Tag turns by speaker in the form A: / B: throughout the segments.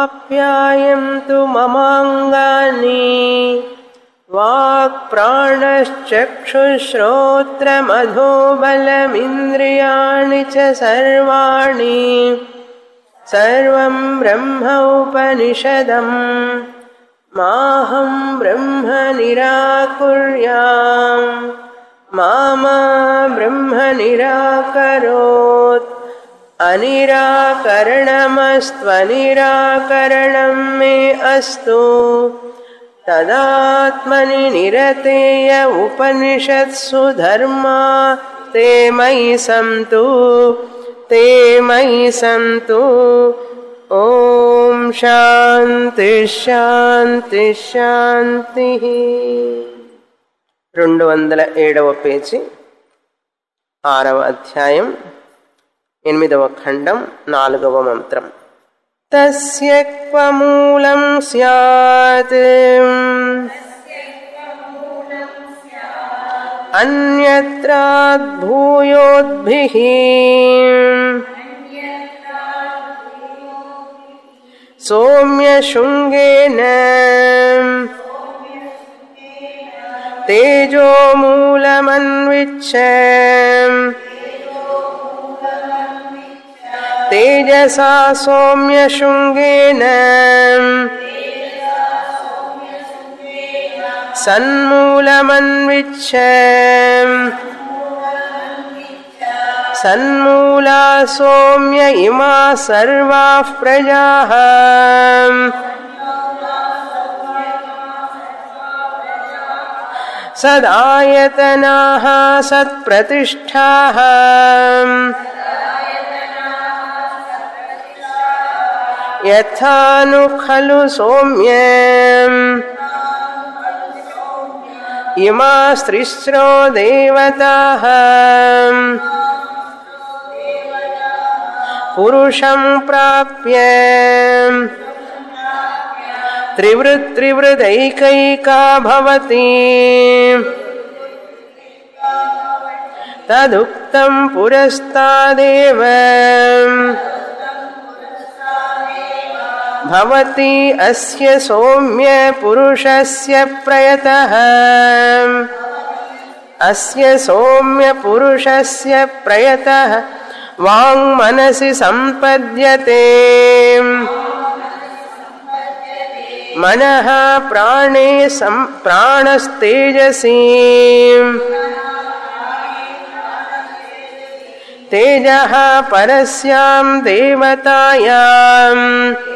A: आप्यायन्तु ममाङ्गानि वाक्प्राणश्चक्षुश्रोत्रमधोबलमिन्द्रियाणि च सर्वाणि सर्वं ब्रह्म उपनिषदम् माहं ब्रह्म निराकुर्याम् मा मा ब्रह्म निराकरोत् अनिराकरणमस्त्वनिराकरणं मे अस्तु तदात्मनि निरतेय उपनिषत्सु धर्मा ते मयि सन्तु ते मयि सन्तु ॐ శాంతి శాంతి శాంతి రెండు వందల ఏడవ పేజీ ఆరవ అధ్యాయం ఎనిమిదవ ఖండం నాలుగవ మంత్రం తస్య క్వమూలం స్యాత్ అన్యత్రాద్భూయోద్భిః सौम्यशृङ्गेन तेजो मूलमन्विच्छ तेजसा सौम्यशृङ्गेन सन्मूलमन्विच्छ सन्मूला सौम्य इमा सर्वाः प्रजाः सदायतनाः सत्प्रतिष्ठाः यथा नु खलु सौम्य इमा स्त्रिस्रो देवताः पुरुषं प्राप्य त्रिवृत्त्रिवृदैकैका भवति तदुक्तं पुरस्तादेव भवति अस्य सौम्य पुरुषस्य प्रयतः अस्य सौम्य पुरुषस्य प्रयतः वाङ्मनसि सम्पद्यते मनः प्राणे सं प्राणस्तेजसि तेजः परस्यां देवतायाम्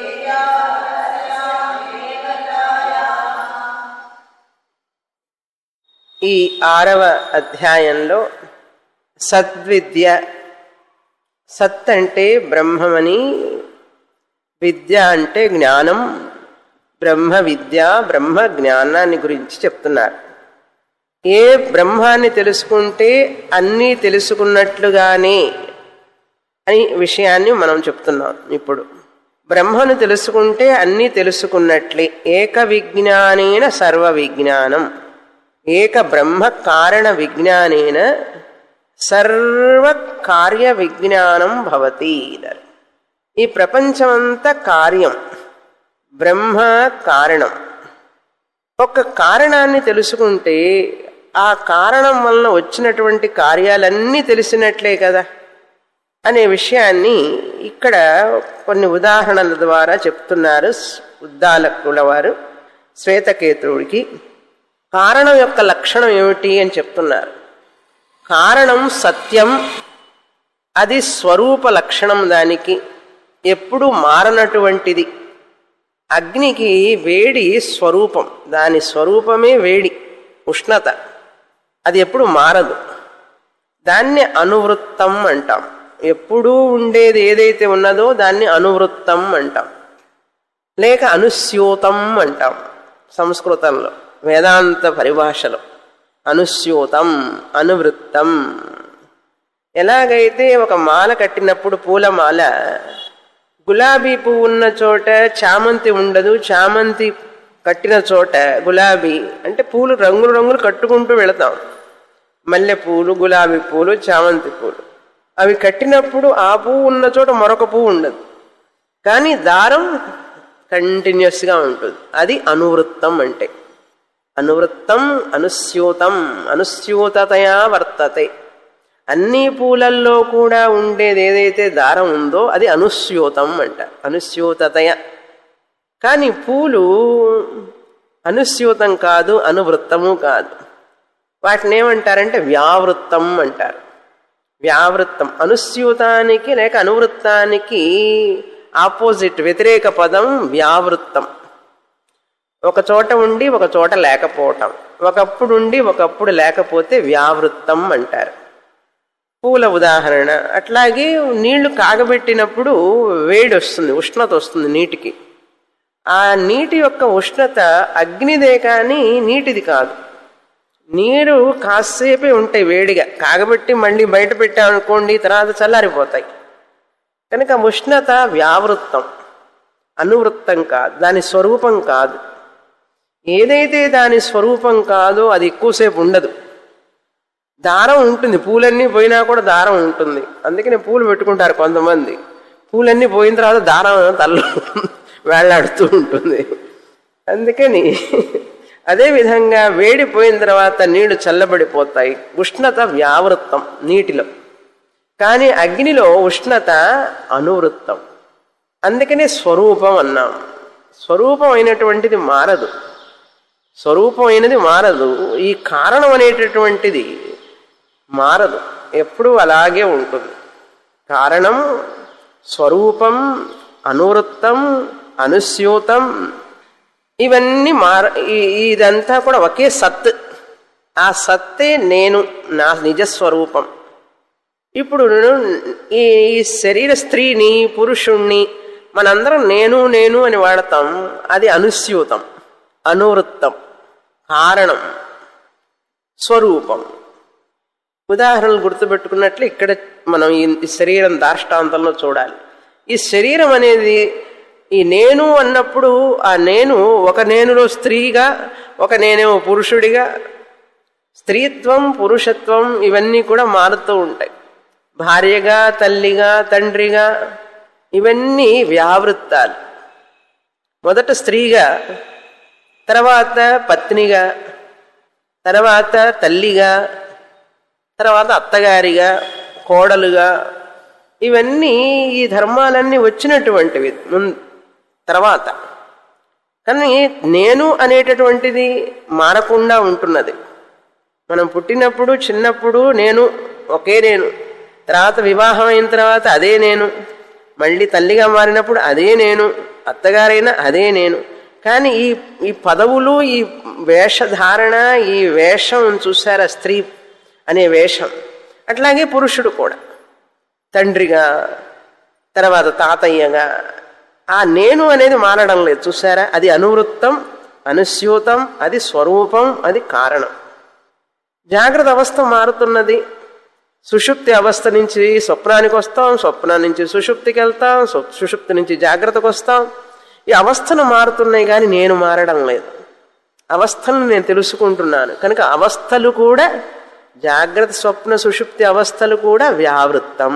A: ఈ ఆరవ అధ్యాయంలో సద్విద్య సత్ అంటే బ్రహ్మమని విద్య అంటే జ్ఞానం బ్రహ్మ విద్య బ్రహ్మ జ్ఞానాన్ని గురించి చెప్తున్నారు ఏ బ్రహ్మాన్ని తెలుసుకుంటే అన్నీ తెలుసుకున్నట్లుగానే అని విషయాన్ని మనం చెప్తున్నాం ఇప్పుడు బ్రహ్మను తెలుసుకుంటే అన్నీ తెలుసుకున్నట్లే ఏక విజ్ఞానేన సర్వ విజ్ఞానం ఏక బ్రహ్మ కారణ విజ్ఞానేన సర్వ కార్య విజ్ఞానం భవతి ఈ ప్రపంచమంతా కార్యం బ్రహ్మ కారణం ఒక కారణాన్ని తెలుసుకుంటే ఆ కారణం వలన వచ్చినటువంటి కార్యాలన్నీ తెలిసినట్లే కదా అనే విషయాన్ని ఇక్కడ కొన్ని ఉదాహరణల ద్వారా చెప్తున్నారు ఉద్దాలకుల వారు శ్వేతకేతుడికి కారణం యొక్క లక్షణం ఏమిటి అని చెప్తున్నారు కారణం సత్యం అది స్వరూప లక్షణం దానికి ఎప్పుడు మారనటువంటిది అగ్నికి వేడి స్వరూపం దాని స్వరూపమే వేడి ఉష్ణత అది ఎప్పుడు మారదు దాన్ని అనువృత్తం అంటాం ఎప్పుడూ ఉండేది ఏదైతే ఉన్నదో దాన్ని అనువృత్తం అంటాం లేక అనుస్యూతం అంటాం సంస్కృతంలో వేదాంత పరిభాషలో అనుస్యూతం అనువృత్తం ఎలాగైతే ఒక మాల కట్టినప్పుడు పూలమాల గులాబీ పువ్వు ఉన్న చోట చామంతి ఉండదు చామంతి కట్టిన చోట గులాబీ అంటే పూలు రంగులు రంగులు కట్టుకుంటూ వెళతాం మల్లె పూలు గులాబీ పూలు చామంతి పూలు అవి కట్టినప్పుడు ఆ పువ్వు ఉన్న చోట మరొక పువ్వు ఉండదు కానీ దారం కంటిన్యూస్గా ఉంటుంది అది అనువృత్తం అంటే అనువృత్తం అనుస్యూతం అనుస్యూతతయా వర్తతే అన్ని పూలల్లో కూడా ఉండేది ఏదైతే దారం ఉందో అది అనుస్యూతం అంట అనుస్యూతతయ కానీ పూలు అనుస్యూతం కాదు అనువృత్తము కాదు వాటిని ఏమంటారంటే వ్యావృత్తం అంటారు వ్యావృత్తం అనుస్యూతానికి లేక అనువృత్తానికి ఆపోజిట్ వ్యతిరేక పదం వ్యావృత్తం ఒక చోట ఉండి ఒక చోట లేకపోవటం ఒకప్పుడు ఉండి ఒకప్పుడు లేకపోతే వ్యావృత్తం అంటారు పూల ఉదాహరణ అట్లాగే నీళ్లు కాగబెట్టినప్పుడు వేడి వస్తుంది ఉష్ణత వస్తుంది నీటికి ఆ నీటి యొక్క ఉష్ణత అగ్నిదే కానీ నీటిది కాదు నీరు కాసేపే ఉంటాయి వేడిగా కాగబెట్టి మళ్ళీ బయట పెట్టామనుకోండి తర్వాత చల్లారిపోతాయి కనుక ఉష్ణత వ్యావృత్తం అనువృత్తం కాదు దాని స్వరూపం కాదు ఏదైతే దాని స్వరూపం కాదో అది ఎక్కువసేపు ఉండదు దారం ఉంటుంది పూలన్నీ పోయినా కూడా దారం ఉంటుంది అందుకనే పూలు పెట్టుకుంటారు కొంతమంది పూలన్నీ పోయిన తర్వాత దారం తల్ల వేళ్లాడుతూ ఉంటుంది అందుకని అదేవిధంగా వేడిపోయిన తర్వాత నీళ్లు చల్లబడిపోతాయి ఉష్ణత వ్యావృత్తం నీటిలో కానీ అగ్నిలో ఉష్ణత అనువృత్తం అందుకనే స్వరూపం అన్నాం స్వరూపం అయినటువంటిది మారదు స్వరూపం అయినది మారదు ఈ కారణం అనేటటువంటిది మారదు ఎప్పుడూ అలాగే ఉంటుంది కారణం స్వరూపం అనువృత్తం అనుస్యూతం ఇవన్నీ మార ఈ- ఇదంతా కూడా ఒకే సత్ ఆ సత్తే నేను నా నిజస్వరూపం ఇప్పుడు ఈ ఈ శరీర స్త్రీని పురుషుణ్ణి మనందరం నేను నేను అని వాడతాం అది అనుస్యూతం అనువృత్తం కారణం స్వరూపం ఉదాహరణలు గుర్తుపెట్టుకున్నట్లు ఇక్కడ మనం ఈ ఈ శరీరం దాష్టాంతంలో చూడాలి ఈ శరీరం అనేది ఈ నేను అన్నప్పుడు ఆ నేను ఒక నేనులో స్త్రీగా ఒక నేనేమో పురుషుడిగా స్త్రీత్వం పురుషత్వం ఇవన్నీ కూడా మారుతూ ఉంటాయి భార్యగా తల్లిగా తండ్రిగా ఇవన్నీ వ్యావృత్తాలు మొదట స్త్రీగా తర్వాత పత్నిగా తర్వాత తల్లిగా తర్వాత అత్తగారిగా కోడలుగా ఇవన్నీ ఈ ధర్మాలన్నీ వచ్చినటువంటివి ముం- తర్వాత కానీ నేను అనేటటువంటిది మారకుండా ఉంటున్నది మనం పుట్టినప్పుడు చిన్నప్పుడు నేను ఒకే నేను తర్వాత వివాహం అయిన తర్వాత అదే నేను మళ్ళీ తల్లిగా మారినప్పుడు అదే నేను అత్తగారైనా అదే నేను కానీ ఈ ఈ పదవులు ఈ వేషధారణ ఈ వేషం చూసారా స్త్రీ అనే వేషం అట్లాగే పురుషుడు కూడా తండ్రిగా తర్వాత తాతయ్యగా ఆ నేను అనేది మారడం లేదు చూసారా అది అనువృత్తం అనుస్యూతం అది స్వరూపం అది కారణం జాగ్రత్త అవస్థ మారుతున్నది సుషుప్తి అవస్థ నుంచి స్వప్నానికి వస్తాం స్వప్నం నుంచి సుషుప్తికి వెళ్తాం సు- సుషుప్తి నుంచి జాగ్రత్తకు వస్తాం ఈ అవస్థలు మారుతున్నాయి కానీ నేను మారడం లేదు అవస్థలను నేను తెలుసుకుంటున్నాను కనుక అవస్థలు కూడా జాగ్రత్త స్వప్న సుషుప్తి అవస్థలు కూడా వ్యావృత్తం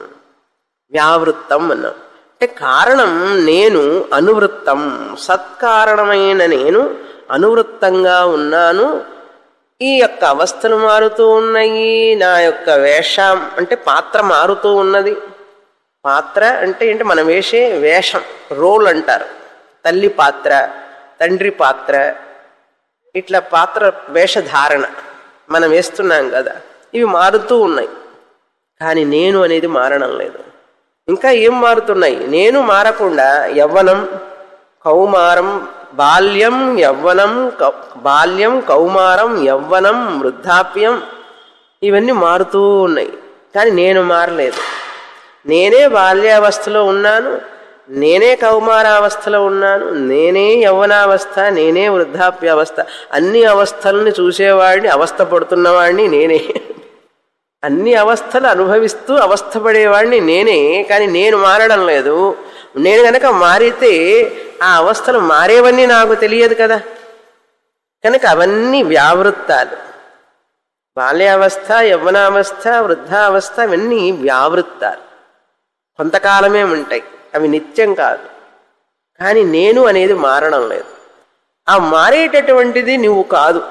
A: వ్యావృత్తం అన్నాం అంటే కారణం నేను అనువృత్తం సత్కారణమైన నేను అనువృత్తంగా ఉన్నాను ఈ యొక్క అవస్థలు మారుతూ ఉన్నాయి నా యొక్క వేషం అంటే పాత్ర మారుతూ ఉన్నది పాత్ర అంటే ఏంటి మనం వేసే వేషం రోల్ అంటారు తల్లి పాత్ర తండ్రి పాత్ర ఇట్లా పాత్ర వేషధారణ మనం వేస్తున్నాం కదా ఇవి మారుతూ ఉన్నాయి కానీ నేను అనేది మారడం లేదు ఇంకా ఏం మారుతున్నాయి నేను మారకుండా యవ్వనం కౌమారం బాల్యం యవ్వనం కౌ- బాల్యం కౌమారం యవ్వనం వృద్ధాప్యం ఇవన్నీ మారుతూ ఉన్నాయి కానీ నేను మారలేదు నేనే బాల్యావస్థలో ఉన్నాను నేనే కౌమారావస్థలో ఉన్నాను నేనే యవ్వనావస్థ నేనే వృద్ధాప్యావస్థ అన్ని అవస్థల్ని చూసేవాడిని అవస్థ పడుతున్నవాడిని నేనే అన్ని అవస్థలు అనుభవిస్తూ అవస్థపడేవాడిని నేనే కానీ నేను మారడం లేదు నేను గనక మారితే ఆ అవస్థలు మారేవన్నీ నాకు తెలియదు కదా కనుక అవన్నీ వ్యావృత్తాలు బాల్యావస్థ యవ్వనావస్థ వృద్ధావస్థ ఇవన్నీ వ్యావృత్తాలు కొంతకాలమే ఉంటాయి అవి నిత్యం కాదు కానీ నేను అనేది మారడం లేదు ఆ మారేటటువంటిది నువ్వు కాదు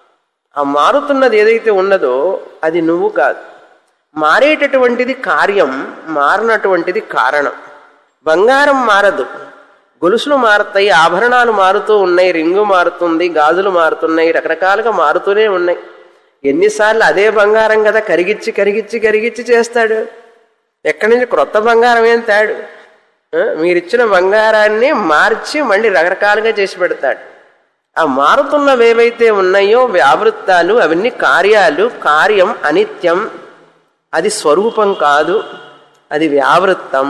A: ఆ మారుతున్నది ఏదైతే ఉన్నదో అది నువ్వు కాదు మారేటటువంటిది కార్యం మారినటువంటిది కారణం బంగారం మారదు గొలుసులు మారుతాయి ఆభరణాలు మారుతూ ఉన్నాయి రింగు మారుతుంది గాజులు మారుతున్నాయి రకరకాలుగా మారుతూనే ఉన్నాయి ఎన్నిసార్లు అదే బంగారం కదా కరిగిచ్చి కరిగిచ్చి కరిగిచ్చి చేస్తాడు ఎక్కడి నుంచి క్రొత్త బంగారం ఏం తాడు ఆ, మీరిచ్చిన బంగారాన్ని మార్చి మళ్ళీ రకరకాలుగా చేసి పెడతాడు ఆ మారుతున్నవి ఏవైతే ఉన్నాయో వ్యావృత్తాలు అవన్నీ కార్యాలు కార్యం అనిత్యం అది స్వరూపం కాదు అది వ్యావృత్తం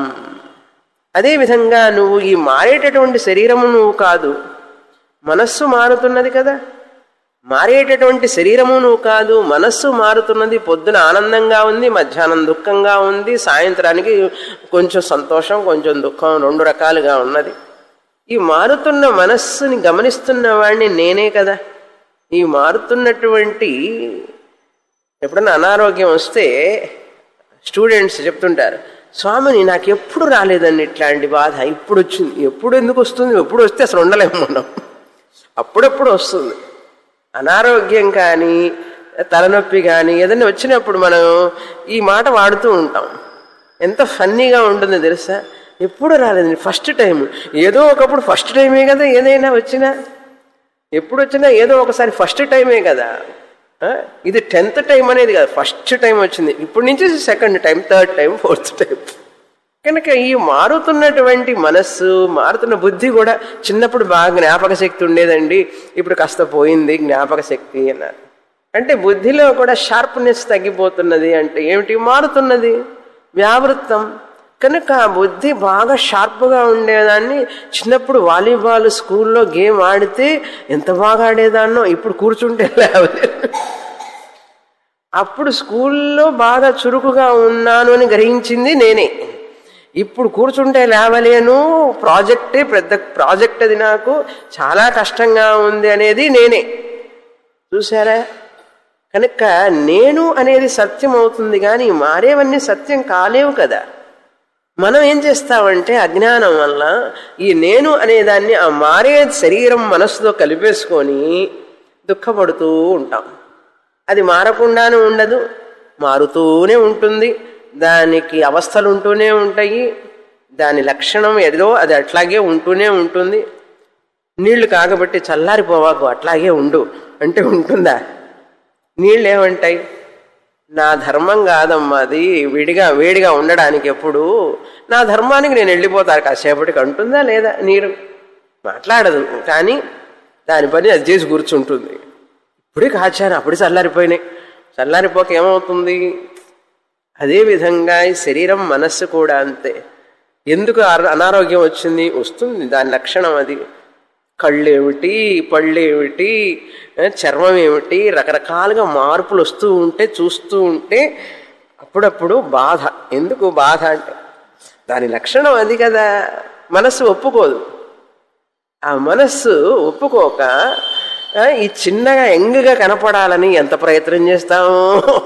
A: అదేవిధంగా నువ్వు ఈ మారేటటువంటి శరీరము నువ్వు కాదు మనస్సు మారుతున్నది కదా మారేటటువంటి శరీరము నువ్వు కాదు మనస్సు మారుతున్నది పొద్దున ఆనందంగా ఉంది మధ్యాహ్నం దుఃఖంగా ఉంది సాయంత్రానికి కొంచెం సంతోషం కొంచెం దుఃఖం రెండు రకాలుగా ఉన్నది ఈ మారుతున్న మనస్సుని గమనిస్తున్న వాడిని నేనే కదా ఈ మారుతున్నటువంటి ఎప్పుడన్నా అనారోగ్యం వస్తే స్టూడెంట్స్ చెప్తుంటారు స్వామిని నాకు ఎప్పుడు రాలేదండి ఇట్లాంటి బాధ ఇప్పుడు వచ్చింది ఎప్పుడు ఎందుకు వస్తుంది ఎప్పుడు వస్తే అసలు ఉండలేము మనం అప్పుడప్పుడు వస్తుంది అనారోగ్యం కానీ తలనొప్పి కానీ ఏదైనా వచ్చినప్పుడు మనం ఈ మాట వాడుతూ ఉంటాం ఎంత ఫన్నీగా ఉంటుందో తెలుసా ఎప్పుడు రాలేదండి ఫస్ట్ టైం ఏదో ఒకప్పుడు ఫస్ట్ టైమే కదా ఏదైనా వచ్చినా ఎప్పుడు వచ్చినా ఏదో ఒకసారి ఫస్ట్ టైమే కదా ఆ? ఇది టెన్త్ టైం అనేది కదా ఫస్ట్ టైం వచ్చింది ఇప్పటి నుంచి second time third time fourth time కనుక ఈ మారుతున్నటువంటి మనస్సు మారుతున్న బుద్ధి కూడా చిన్నప్పుడు బాగా జ్ఞాపక శక్తి ఉండేదండి ఇప్పుడు కాస్త పోయింది జ్ఞాపక శక్తి అన్నారు అంటే బుద్ధిలో కూడా షార్ప్నెస్ తగ్గిపోతున్నది అంటే ఏమిటి మారుతున్నది వ్యావృత్తం కనుక ఆ బుద్ధి బాగా షార్ప్గా ఉండేదాన్ని చిన్నప్పుడు వాలీబాల్ స్కూల్లో గేమ్ ఆడితే ఎంత బాగా ఆడేదాన్నో ఇప్పుడు కూర్చుంటే లేవలేదు అప్పుడు స్కూల్లో బాగా చురుకుగా ఉన్నాను అని గ్రహించింది నేనే ఇప్పుడు కూర్చుంటే లేవలేను ప్రాజెక్టే పెద్ద ప్రాజెక్ట్ అది నాకు చాలా కష్టంగా ఉంది అనేది నేనే చూసారా కనుక నేను అనేది సత్యం అవుతుంది కానీ మారేవన్నీ సత్యం కాలేవు కదా మనం ఏం చేస్తామంటే అజ్ఞానం వల్ల ఈ నేను అనేదాన్ని ఆ మారే శరీరం మనస్సుతో కలిపేసుకొని దుఃఖపడుతూ ఉంటాం అది మారకుండానే ఉండదు మారుతూనే ఉంటుంది దానికి అవస్థలు ఉంటూనే ఉంటాయి దాని లక్షణం ఏదో అది అట్లాగే ఉంటూనే ఉంటుంది నీళ్లు కాగబట్టి చల్లారిపోవాకు అట్లాగే ఉండు అంటే ఉంటుందా నీళ్ళు ఏమంటాయి నా ధర్మం కాదమ్మా అది విడిగా వేడిగా ఉండడానికి ఎప్పుడు నా ధర్మానికి నేను వెళ్ళిపోతాను కాసేపటికి అంటుందా లేదా నీరు మాట్లాడదు కానీ దాని పని అది చేసి కూర్చుంటుంది ఇప్పుడే కాచాను అప్పుడే చల్లారిపోయినాయి చల్లారిపోక ఏమవుతుంది అదేవిధంగా ఈ శరీరం మనస్సు కూడా అంతే ఎందుకు అర- అనారోగ్యం వచ్చింది వస్తుంది దాని లక్షణం అది కళ్ళు ఏమిటి పళ్ళు ఏమిటి ఆ, చర్మం ఏమిటి రకరకాలుగా మార్పులు వస్తూ ఉంటే చూస్తూ ఉంటే అప్పుడప్పుడు బాధ ఎందుకు బాధ అంటే దాని లక్షణం అది కదా మనస్సు ఒప్పుకోదు ఆ మనస్సు ఒప్పుకోక ఆ, ఈ చిన్నగా ఎంగగా కనపడాలని ఎంత ప్రయత్నం చేస్తాము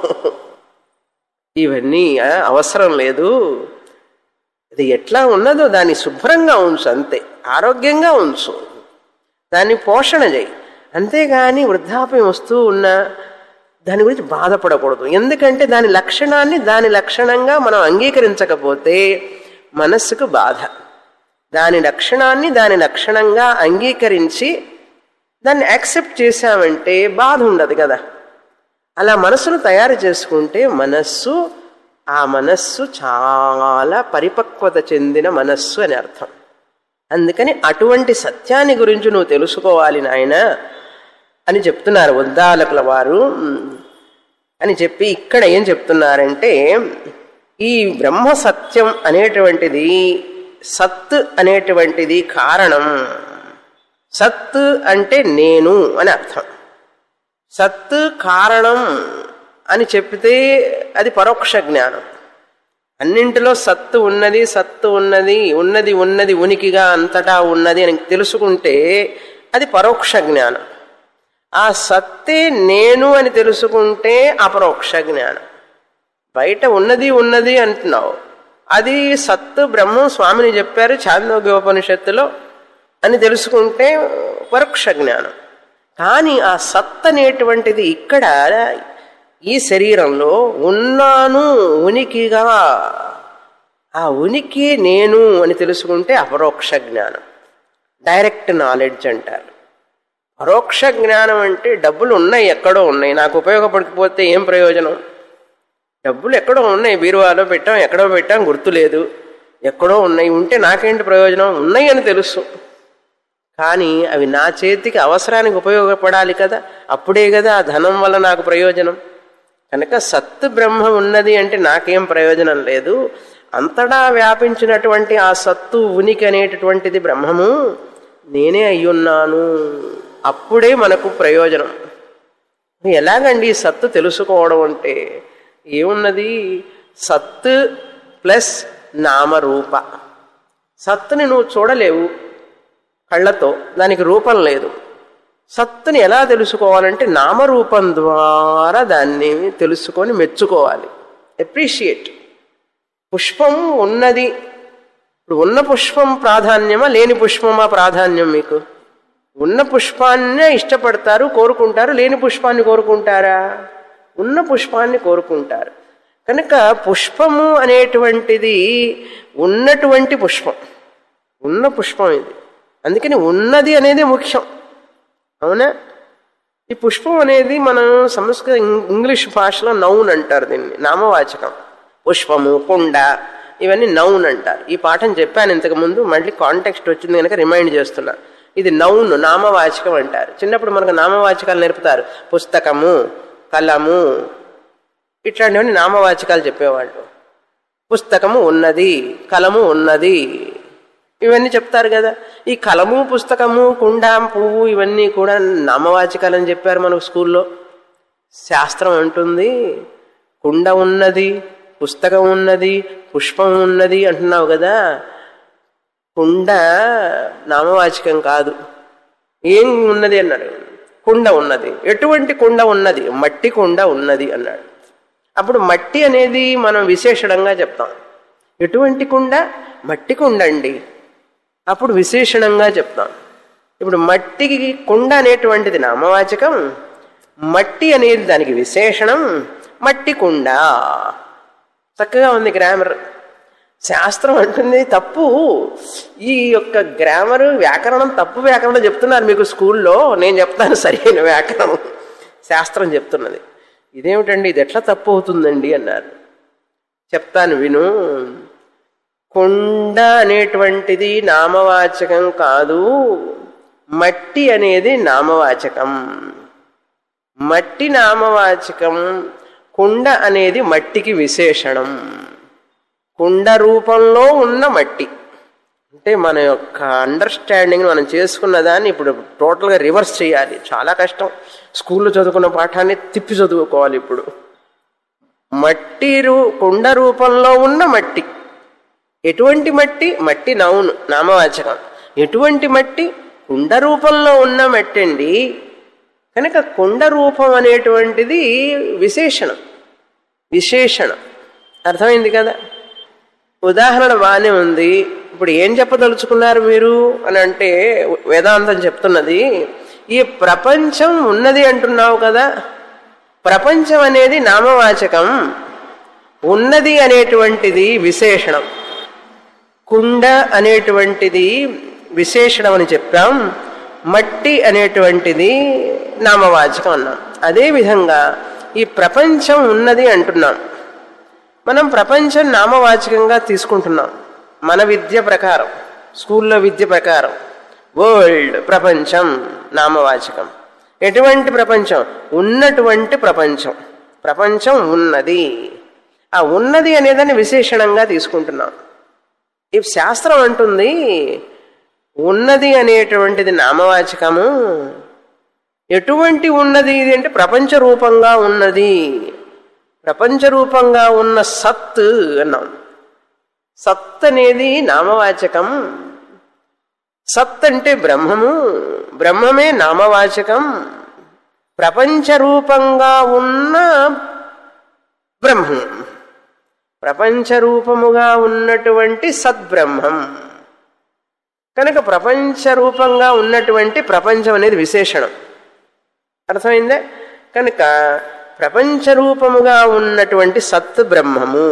A: ఇవన్నీ ఆ, అవసరం లేదు అది ఎట్లా ఉన్నదో దాన్ని శుభ్రంగా ఉంచు అంతే ఆరోగ్యంగా ఉంచు దాన్ని పోషణ చేయి అంతేగాని వృద్ధాప్యం వస్తూ ఉన్నా దాని గురించి బాధపడకూడదు ఎందుకంటే దాని లక్షణాన్ని దాని లక్షణంగా మనం అంగీకరించకపోతే మనస్సుకు బాధ దాని లక్షణాన్ని దాని లక్షణంగా అంగీకరించి దాన్ని యాక్సెప్ట్ చేశామంటే బాధ ఉండదు కదా అలా మనస్సును తయారు చేసుకుంటే మనస్సు ఆ మనస్సు చాలా పరిపక్వత చెందిన మనస్సు అని అర్థం అందుకని అటువంటి సత్యాన్ని గురించి నువ్వు తెలుసుకోవాలి నాయన అని చెప్తున్నారు ఉద్దాలకుల వారు అని చెప్పి ఇక్కడ ఏం చెప్తున్నారంటే ఈ బ్రహ్మ సత్యం అనేటువంటిది సత్ అనేటువంటిది కారణం సత్ అంటే నేను అని అర్థం సత్ కారణం అని చెప్తే అది పరోక్ష జ్ఞానం అన్నింటిలో సత్తు ఉన్నది సత్తు ఉన్నది ఉన్నది ఉన్నది ఉనికిగా అంతటా ఉన్నది అని తెలుసుకుంటే అది పరోక్ష జ్ఞానం ఆ సత్తే నేను అని తెలుసుకుంటే అపరోక్ష జ్ఞానం బయట ఉన్నది ఉన్నది అంటున్నావు అది సత్తు బ్రహ్మం స్వామిని చెప్పారు చాందోగ్యోపనిషత్తులో అని తెలుసుకుంటే పరోక్ష జ్ఞానం కానీ ఆ సత్ అనేటువంటిది ఇక్కడ ఈ శరీరంలో ఉన్నాను ఉనికిగా ఆ ఉనికి నేను అని తెలుసుకుంటే అపరోక్ష జ్ఞానం డైరెక్ట్ నాలెడ్జ్ అంటారు పరోక్ష జ్ఞానం అంటే డబ్బులు ఉన్నాయి ఎక్కడో ఉన్నాయి నాకు ఉపయోగపడకపోతే ఏం ప్రయోజనం డబ్బులు ఎక్కడో ఉన్నాయి బీరువాలో పెట్టాం ఎక్కడో పెట్టాం గుర్తులేదు ఎక్కడో ఉన్నాయి ఉంటే నాకేంటి ప్రయోజనం ఉన్నాయి అని తెలుసు కానీ అవి నా చేతికి అవసరానికి ఉపయోగపడాలి కదా అప్పుడే కదా ఆ ధనం వల్ల నాకు ప్రయోజనం కనుక సత్తు బ్రహ్మ ఉన్నది అంటే నాకేం ప్రయోజనం లేదు అంతటా వ్యాపించినటువంటి ఆ సత్తు ఉనికి అనేటటువంటిది బ్రహ్మము నేనే అయ్యున్నాను అప్పుడే మనకు ప్రయోజనం ఎలాగండి ఈ సత్తు తెలుసుకోవడం అంటే ఏమున్నది సత్తు ప్లస్ నామరూప సత్తుని నువ్వు చూడలేవు కళ్ళతో దానికి రూపం లేదు సత్తుని ఎలా తెలుసుకోవాలంటే నామరూపం ద్వారా దాన్ని తెలుసుకొని మెచ్చుకోవాలి అప్రిషియేట్ పుష్పం ఉన్నది ఇప్పుడు ఉన్న పుష్పం ప్రాధాన్యమా లేని పుష్పమా ప్రాధాన్యం మీకు ఉన్న పుష్పాన్నే ఇష్టపడతారు కోరుకుంటారు లేని పుష్పాన్ని కోరుకుంటారా ఉన్న పుష్పాన్ని కోరుకుంటారు కనుక పుష్పము అనేటువంటిది ఉన్నటువంటి పుష్పం ఉన్న పుష్పం ఇది అందుకని ఉన్నది అనేది ముఖ్యం అవునా ఈ పుష్పం అనేది మనం సంస్కృత ఇంగ్లీష్ భాషలో నౌన్ అంటారు దీన్ని నామవాచకం పుష్పము కుండ ఇవన్నీ నౌన్ అంటారు ఈ పాఠం చెప్పాను ఇంతకుముందు మళ్ళీ కాంటెక్స్ట్ వచ్చింది కనుక రిమైండ్ చేస్తున్నా ఇది నౌన్ నామవాచకం అంటారు చిన్నప్పుడు మనకు నామవాచకాలు నేర్పుతారు పుస్తకము కలము ఇట్లాంటివన్నీ నామవాచకాలు చెప్పేవాళ్ళు పుస్తకము ఉన్నది కలము ఉన్నది ఇవన్నీ చెప్తారు కదా ఈ కలము పుస్తకము కుండ పువ్వు ఇవన్నీ కూడా నామవాచకాలని చెప్పారు మనకు స్కూల్లో శాస్త్రం అంటుంది కుండ ఉన్నది పుస్తకం ఉన్నది పుష్పం ఉన్నది అంటున్నావు కదా కుండ నామవాచకం కాదు ఏం ఉన్నది అన్నాడు కుండ ఉన్నది ఎటువంటి కుండ ఉన్నది మట్టి కుండ ఉన్నది అన్నాడు అప్పుడు మట్టి అనేది మనం విశేషణంగా చెప్తాం ఎటువంటి కుండ మట్టి కుండ అండి అప్పుడు విశేషణంగా చెప్తాం ఇప్పుడు మట్టికి కుండ అనేటువంటిది నామవాచకం మట్టి అనేది దానికి విశేషణం మట్టి కుండ చక్కగా ఉంది గ్రామర్ శాస్త్రం అంటుంది తప్పు ఈ యొక్క గ్రామర్ వ్యాకరణం తప్పు వ్యాకరణం చెప్తున్నారు మీకు స్కూల్లో నేను చెప్తాను సరైన వ్యాకరణం శాస్త్రం చెప్తున్నది ఇదేమిటండి ఇది ఎట్లా తప్పు అవుతుందండి అన్నారు చెప్తాను విను కొండ అనేటువంటిది నామవాచకం కాదు మట్టి అనేది నామవాచకం మట్టి నామవాచకం కుండ అనేది మట్టికి విశేషణం కుండ రూపంలో ఉన్న మట్టి అంటే మన యొక్క అండర్స్టాండింగ్ మనం చేసుకున్న దాన్ని ఇప్పుడు టోటల్గా రివర్స్ చేయాలి చాలా కష్టం స్కూల్లో చదువుకున్న పాఠాన్ని తిప్పి చదువుకోవాలి ఇప్పుడు మట్టి రూ కుండ రూపంలో ఉన్న మట్టి ఎటువంటి మట్టి మట్టి నౌను నామవాచకం ఎటువంటి మట్టి కుండ రూపంలో ఉన్న మట్టి అండి కనుక కుండ రూపం అనేటువంటిది విశేషణం విశేషణం అర్థమైంది కదా ఉదాహరణ బాగానే ఉంది ఇప్పుడు ఏం చెప్పదలుచుకున్నారు మీరు అని అంటే వేదాంతం చెప్తున్నది ఈ ప్రపంచం ఉన్నది అంటున్నావు కదా ప్రపంచం అనేది నామవాచకం ఉన్నది అనేటువంటిది విశేషణం కుండ అనేటువంటిది విశేషణం అని చెప్పాం మట్టి అనేటువంటిది నామవాచకం అన్నాం అదేవిధంగా ఈ ప్రపంచం ఉన్నది అంటున్నాం మనం ప్రపంచం నామవాచకంగా తీసుకుంటున్నాం మన విద్య ప్రకారం స్కూల్లో విద్య ప్రకారం వరల్డ్ ప్రపంచం నామవాచకం ఎటువంటి ప్రపంచం ఉన్నటువంటి ప్రపంచం ప్రపంచం ఉన్నది ఆ ఉన్నది అనేదాన్ని విశేషణంగా తీసుకుంటున్నాం ఈ శాస్త్రం అంటుంది ఉన్నది అనేటువంటిది నామవాచకము ఎటువంటి ఉన్నది ఇది అంటే ప్రపంచ రూపంగా ఉన్నది ప్రపంచ రూపంగా ఉన్న సత్ అన్నాం సత్ అనేది నామవాచకం సత్ అంటే బ్రహ్మము బ్రహ్మమే నామవాచకం ప్రపంచ రూపంగా ఉన్న బ్రహ్మం ప్రపంచ రూపముగా ఉన్నటువంటి సద్బ్రహ్మం కనుక ప్రపంచ రూపంగా ఉన్నటువంటి ప్రపంచం అనేది విశేషణం అర్థమైందా కనుక ప్రపంచ రూపముగా ఉన్నటువంటి సత్ బ్రహ్మము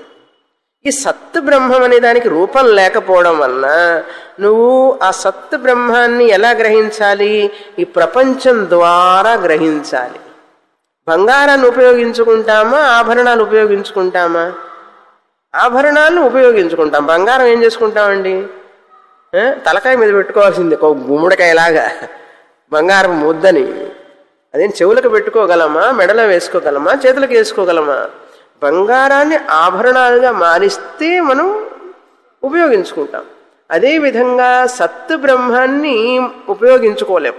A: ఈ సత్ బ్రహ్మం అనే దానికి రూపం లేకపోవడం వలన నువ్వు ఆ సత్ బ్రహ్మాన్ని ఎలా గ్రహించాలి ఈ ప్రపంచం ద్వారా గ్రహించాలి బంగారాన్ని ఉపయోగించుకుంటామా ఆభరణాలు ఉపయోగించుకుంటామా ఆభరణాలను ఉపయోగించుకుంటాం బంగారం ఏం చేసుకుంటామండి ఆ? తలకాయ మీద పెట్టుకోవాల్సింది ఒక గుమ్మడికాయలాగా బంగారం ముద్దని అదేం చెవులకు పెట్టుకోగలమా మెడలో వేసుకోగలమా చేతులకు వేసుకోగలమా బంగారాన్ని ఆభరణాలుగా మారిస్తే మనం ఉపయోగించుకుంటాం అదేవిధంగా సత్తు బ్రహ్మాన్ని ఉపయోగించుకోలేం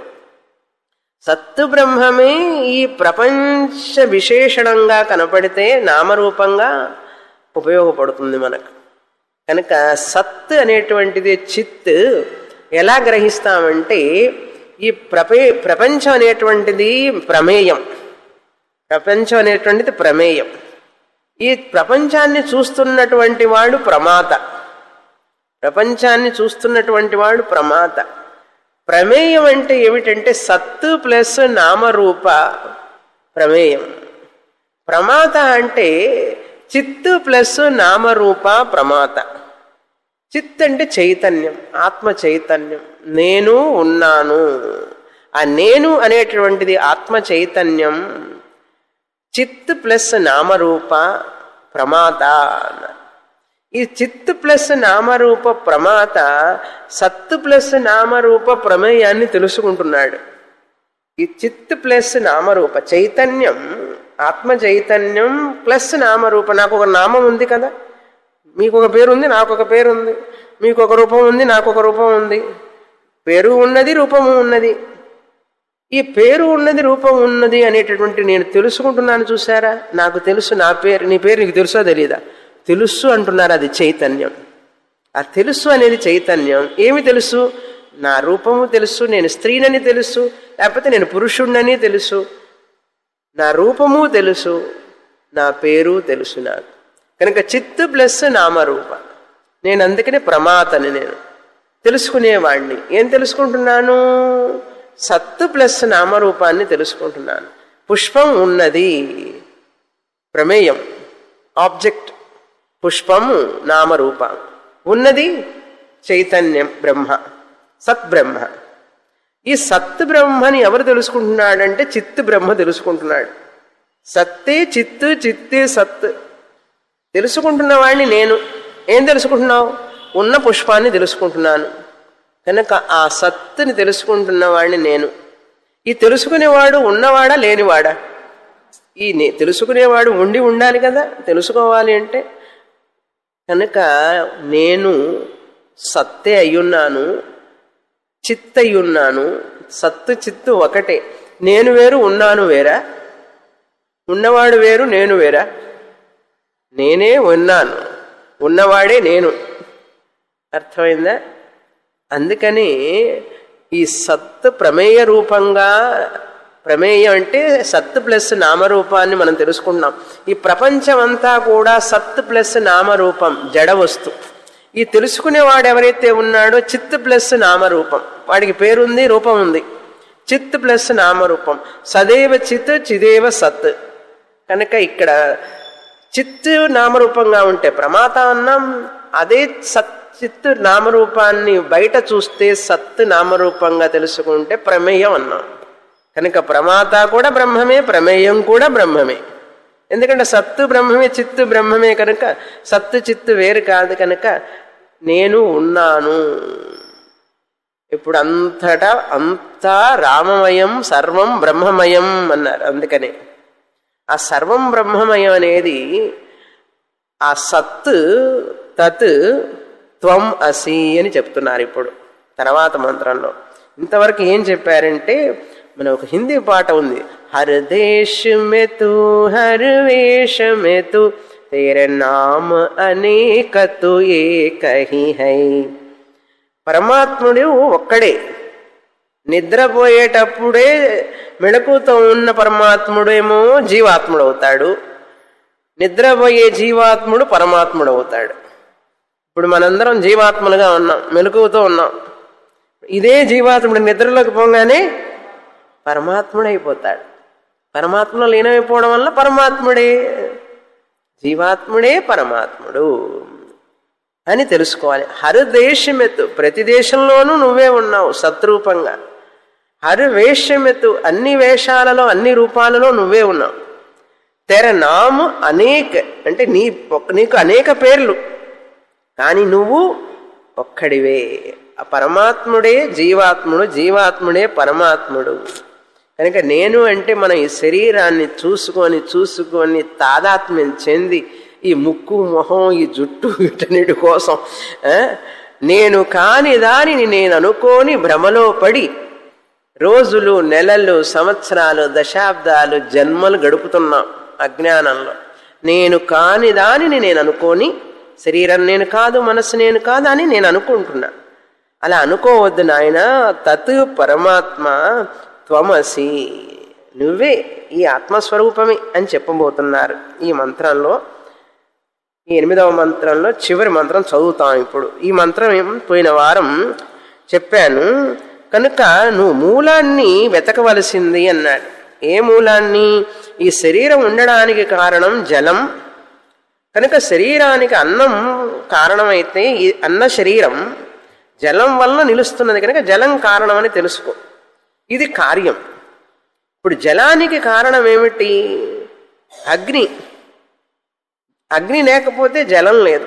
A: సత్తు బ్రహ్మమే ఈ ప్రపంచ విశేషణంగా కనపడితే నామరూపంగా ఉపయోగపడుతుంది మనకు కనుక సత్ అనేటువంటిది చిత్ ఎలా గ్రహిస్తామంటే ఈ ప్రపే ప్రపంచం అనేటువంటిది ప్రమేయం ప్రపంచం అనేటువంటిది ప్రమేయం ఈ ప్రపంచాన్ని చూస్తున్నటువంటి వాడు ప్రమాత ప్రపంచాన్ని చూస్తున్నటువంటి వాడు ప్రమాత ప్రమేయం అంటే ఏమిటంటే సత్తు ప్లస్ నామరూప ప్రమేయం ప్రమాత అంటే చిత్తు ప్లస్ నామరూప ప్రమాత చిత్ అంటే చైతన్యం ఆత్మ చైతన్యం నేను ఉన్నాను ఆ నేను అనేటువంటిది ఆత్మ చైతన్యం చిత్ ప్లస్ నామరూప ప్రమాత అన్నారు ఈ చిత్ ప్లస్ నామరూప ప్రమాత సత్తు ప్లస్ నామరూప ప్రమేయాన్ని తెలుసుకుంటున్నాడు ఈ చిత్ ప్లస్ నామరూప చైతన్యం ఆత్మ చైతన్యం ప్లస్ నామరూప నాకు ఒక నామం ఉంది కదా మీకు ఒక పేరు ఉంది నాకు ఒక పేరు ఉంది మీకు ఒక రూపం ఉంది నాకు ఒక రూపం ఉంది పేరు ఉన్నది రూపము ఉన్నది ఈ పేరు ఉన్నది రూపం ఉన్నది అనేటటువంటి నేను తెలుసుకుంటున్నాను చూసారా నాకు తెలుసు నా పేరు నీ పేరు నీకు తెలుసో తెలియదా తెలుసు అంటున్నారు అది చైతన్యం ఆ తెలుసు అనేది చైతన్యం ఏమి తెలుసు నా రూపము తెలుసు నేను స్త్రీనని తెలుసు లేకపోతే నేను పురుషుణ్ణని తెలుసు నా రూపము తెలుసు నా పేరు తెలుసు నాకు కనుక చిత్తు ప్లస్ నామరూప నేను అందుకనే ప్రమాతని నేను తెలుసుకునేవాణ్ణి ఏం తెలుసుకుంటున్నాను సత్తు ప్లస్ నామరూపాన్ని తెలుసుకుంటున్నాను పుష్పం ఉన్నది ప్రమేయం ఆబ్జెక్ట్ పుష్పము నామరూప ఉన్నది చైతన్యం బ్రహ్మ సత్ బ్రహ్మ ఈ సత్ బ్రహ్మని ఎవరు తెలుసుకుంటున్నాడంటే చిత్తు బ్రహ్మ తెలుసుకుంటున్నాడు సత్తే చిత్తు చిత్తే సత్ తెలుసుకుంటున్న వాడిని నేను ఏం తెలుసుకుంటున్నావు ఉన్న పుష్పాన్ని తెలుసుకుంటున్నాను కనుక ఆ సత్తుని తెలుసుకుంటున్న వాడిని నేను ఈ తెలుసుకునేవాడు ఉన్నవాడా లేనివాడా ఈ నే- తెలుసుకునేవాడు ఉండి ఉండాలి కదా తెలుసుకోవాలి అంటే కనుక నేను సత్తే అయ్యున్నాను చిత్ అయ్యున్నాను సత్తు చిత్తు ఒకటే నేను వేరు ఉన్నాను వేరా ఉన్నవాడు వేరు నేను వేరా నేనే ఉన్నాను ఉన్నవాడే నేను అర్థమైందా అందుకని ఈ సత్ ప్రమేయ రూపంగా ప్రమేయం అంటే సత్ ప్లస్ నామరూపాన్ని మనం తెలుసుకుంటున్నాం ఈ ప్రపంచం అంతా కూడా సత్ ప్లస్ నామరూపం జడ వస్తు ఈ తెలుసుకునేవాడు ఎవరైతే ఉన్నాడో చిత్ ప్లస్ నామరూపం వాడికి పేరుంది రూపం ఉంది చిత్ ప్లస్ నామరూపం సదేవ చిత్ చిదేవ సత్ కనుక ఇక్కడ చిత్తు నామరూపంగా ఉంటే ప్రమాత అన్నాం అదే సత్ చిత్తు నామరూపాన్ని బయట చూస్తే సత్ నామరూపంగా తెలుసుకుంటే ప్రమేయం అన్నాం కనుక ప్రమాత కూడా బ్రహ్మమే ప్రమేయం కూడా బ్రహ్మమే ఎందుకంటే సత్తు బ్రహ్మమే చిత్తు బ్రహ్మమే కనుక సత్తు చిత్తు వేరు కాదు కనుక నేను ఉన్నాను ఇప్పుడు అంతటా అంతా రామమయం సర్వం బ్రహ్మమయం అన్నారు అందుకనే ఆ సర్వం బ్రహ్మమయం అనేది ఆ సత్ తత్ త్వం అసి అని చెప్తున్నారు ఇప్పుడు తర్వాత మంత్రంలో ఇంతవరకు ఏం చెప్పారంటే మన ఒక హిందీ పాట ఉంది హర్ దేశ్ మే తూ హర్ వేష మే తూ తేరే నామ అనేక తు ఏ కహి హై పరమాత్ముడు ఒక్కడే నిద్రపోయేటప్పుడే మెళకుతో ఉన్న పరమాత్ముడేమో జీవాత్ముడు అవుతాడు నిద్రపోయే జీవాత్ముడు పరమాత్ముడు అవుతాడు ఇప్పుడు మనందరం జీవాత్మలుగా ఉన్నాం మెలకువతో ఉన్నాం ఇదే జీవాత్ముడు నిద్రలోకి పోగానే పరమాత్ముడైపోతాడు పరమాత్మలో లీనమైపోవడం వల్ల పరమాత్ముడే జీవాత్ముడే పరమాత్ముడు అని తెలుసుకోవాలి హరు దేశమెత్తు ప్రతి దేశంలోనూ నువ్వే ఉన్నావు సత్రూపంగా హరు వేషమెత్తు అన్ని వేషాలలో అన్ని రూపాలలో నువ్వే ఉన్నావు తెర నాము అనేక అంటే నీ నీకు అనేక పేర్లు కానీ నువ్వు ఒక్కడివే ఆ పరమాత్ముడే జీవాత్ముడు జీవాత్ముడే పరమాత్ముడు కనుక నేను అంటే మనం ఈ శరీరాన్ని చూసుకొని చూసుకొని తాదాత్మ్యం చెంది ఈ ముక్కు మొహం ఈ జుట్టు వీటన్నిటి కోసం ఆ, నేను కాని దానిని నేను అనుకోని భ్రమలో పడి రోజులు నెలలు సంవత్సరాలు దశాబ్దాలు జన్మలు గడుపుతున్నాం అజ్ఞానంలో నేను కాని దానిని నేను అనుకోని శరీరం నేను కాదు మనసు నేను కాదు అని నేను అనుకుంటున్నా అలా అనుకోవద్దు నాయన తత్ పరమాత్మ త్వమసి నువ్వే ఈ ఆత్మస్వరూపమే అని చెప్పబోతున్నారు ఈ మంత్రంలో ఈ ఎనిమిదవ మంత్రంలో చివరి మంత్రం చదువుతాం ఇప్పుడు ఈ మంత్రం ఏం పోయిన వారం చెప్పాను కనుక నువ్వు మూలాన్ని వెతకవలసింది అన్నాడు ఏ మూలాన్ని ఈ శరీరం ఉండడానికి కారణం జలం కనుక శరీరానికి అన్నం కారణమైతే ఈ అన్న శరీరం జలం వల్ల నిలుస్తున్నది కనుక జలం కారణమని తెలుసుకో ఇది కార్యం ఇప్పుడు జలానికి కారణం ఏమిటి అగ్ని అగ్ని లేకపోతే జలం లేదు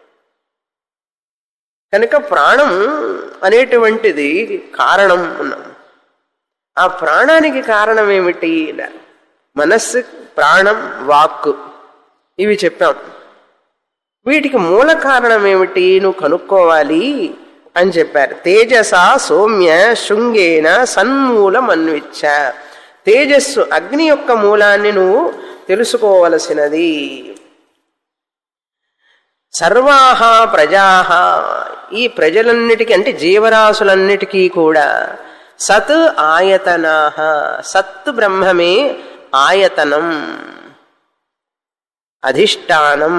A: కనుక ప్రాణం అనేటువంటిది కారణం ఉన్నాం ఆ ప్రాణానికి కారణం ఏమిటి మనస్సు ప్రాణం వాక్కు ఇవి చెప్పాం వీటికి మూల కారణం ఏమిటి నువ్వు కనుక్కోవాలి అని చెప్పారు తేజస సౌమ్య శృంగేన సన్మూలం అన్విచ్చ తేజస్సు అగ్ని యొక్క మూలాన్ని నువ్వు తెలుసుకోవలసినది సర్వాహ ప్రజాహ ఈ ప్రజలన్నిటికీ అంటే జీవరాశులన్నిటికీ కూడా సత్ ఆయతనాహ సత్ బ్రహ్మమే ఆయతనం అధిష్టానం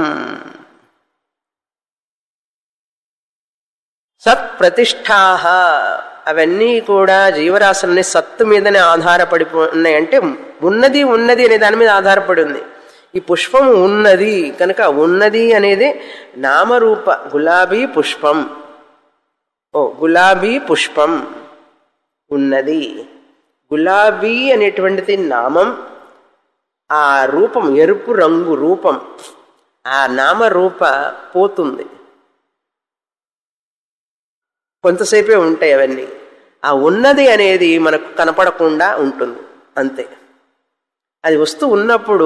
A: సత్ ప్రతిష్టాహ అవన్నీ కూడా జీవరాశులన్నీ సత్తు మీదనే ఆధారపడి ఉన్నాయంటే ఉన్నది ఉన్నది అనే దాని మీద ఆధారపడి ఉంది ఈ పుష్పం ఉన్నది కనుక ఉన్నది అనేది నామరూప గులాబీ పుష్పం ఓ గులాబీ పుష్పం ఉన్నది గులాబీ అనేటువంటిది నామం ఆ రూపం ఎరుపు రంగు రూపం ఆ నామరూప పోతుంది కొంతసేపే ఉంటాయి అవన్నీ ఆ ఉన్నది అనేది మనకు కనపడకుండా ఉంటుంది అంతే అది వస్తూ ఉన్నప్పుడు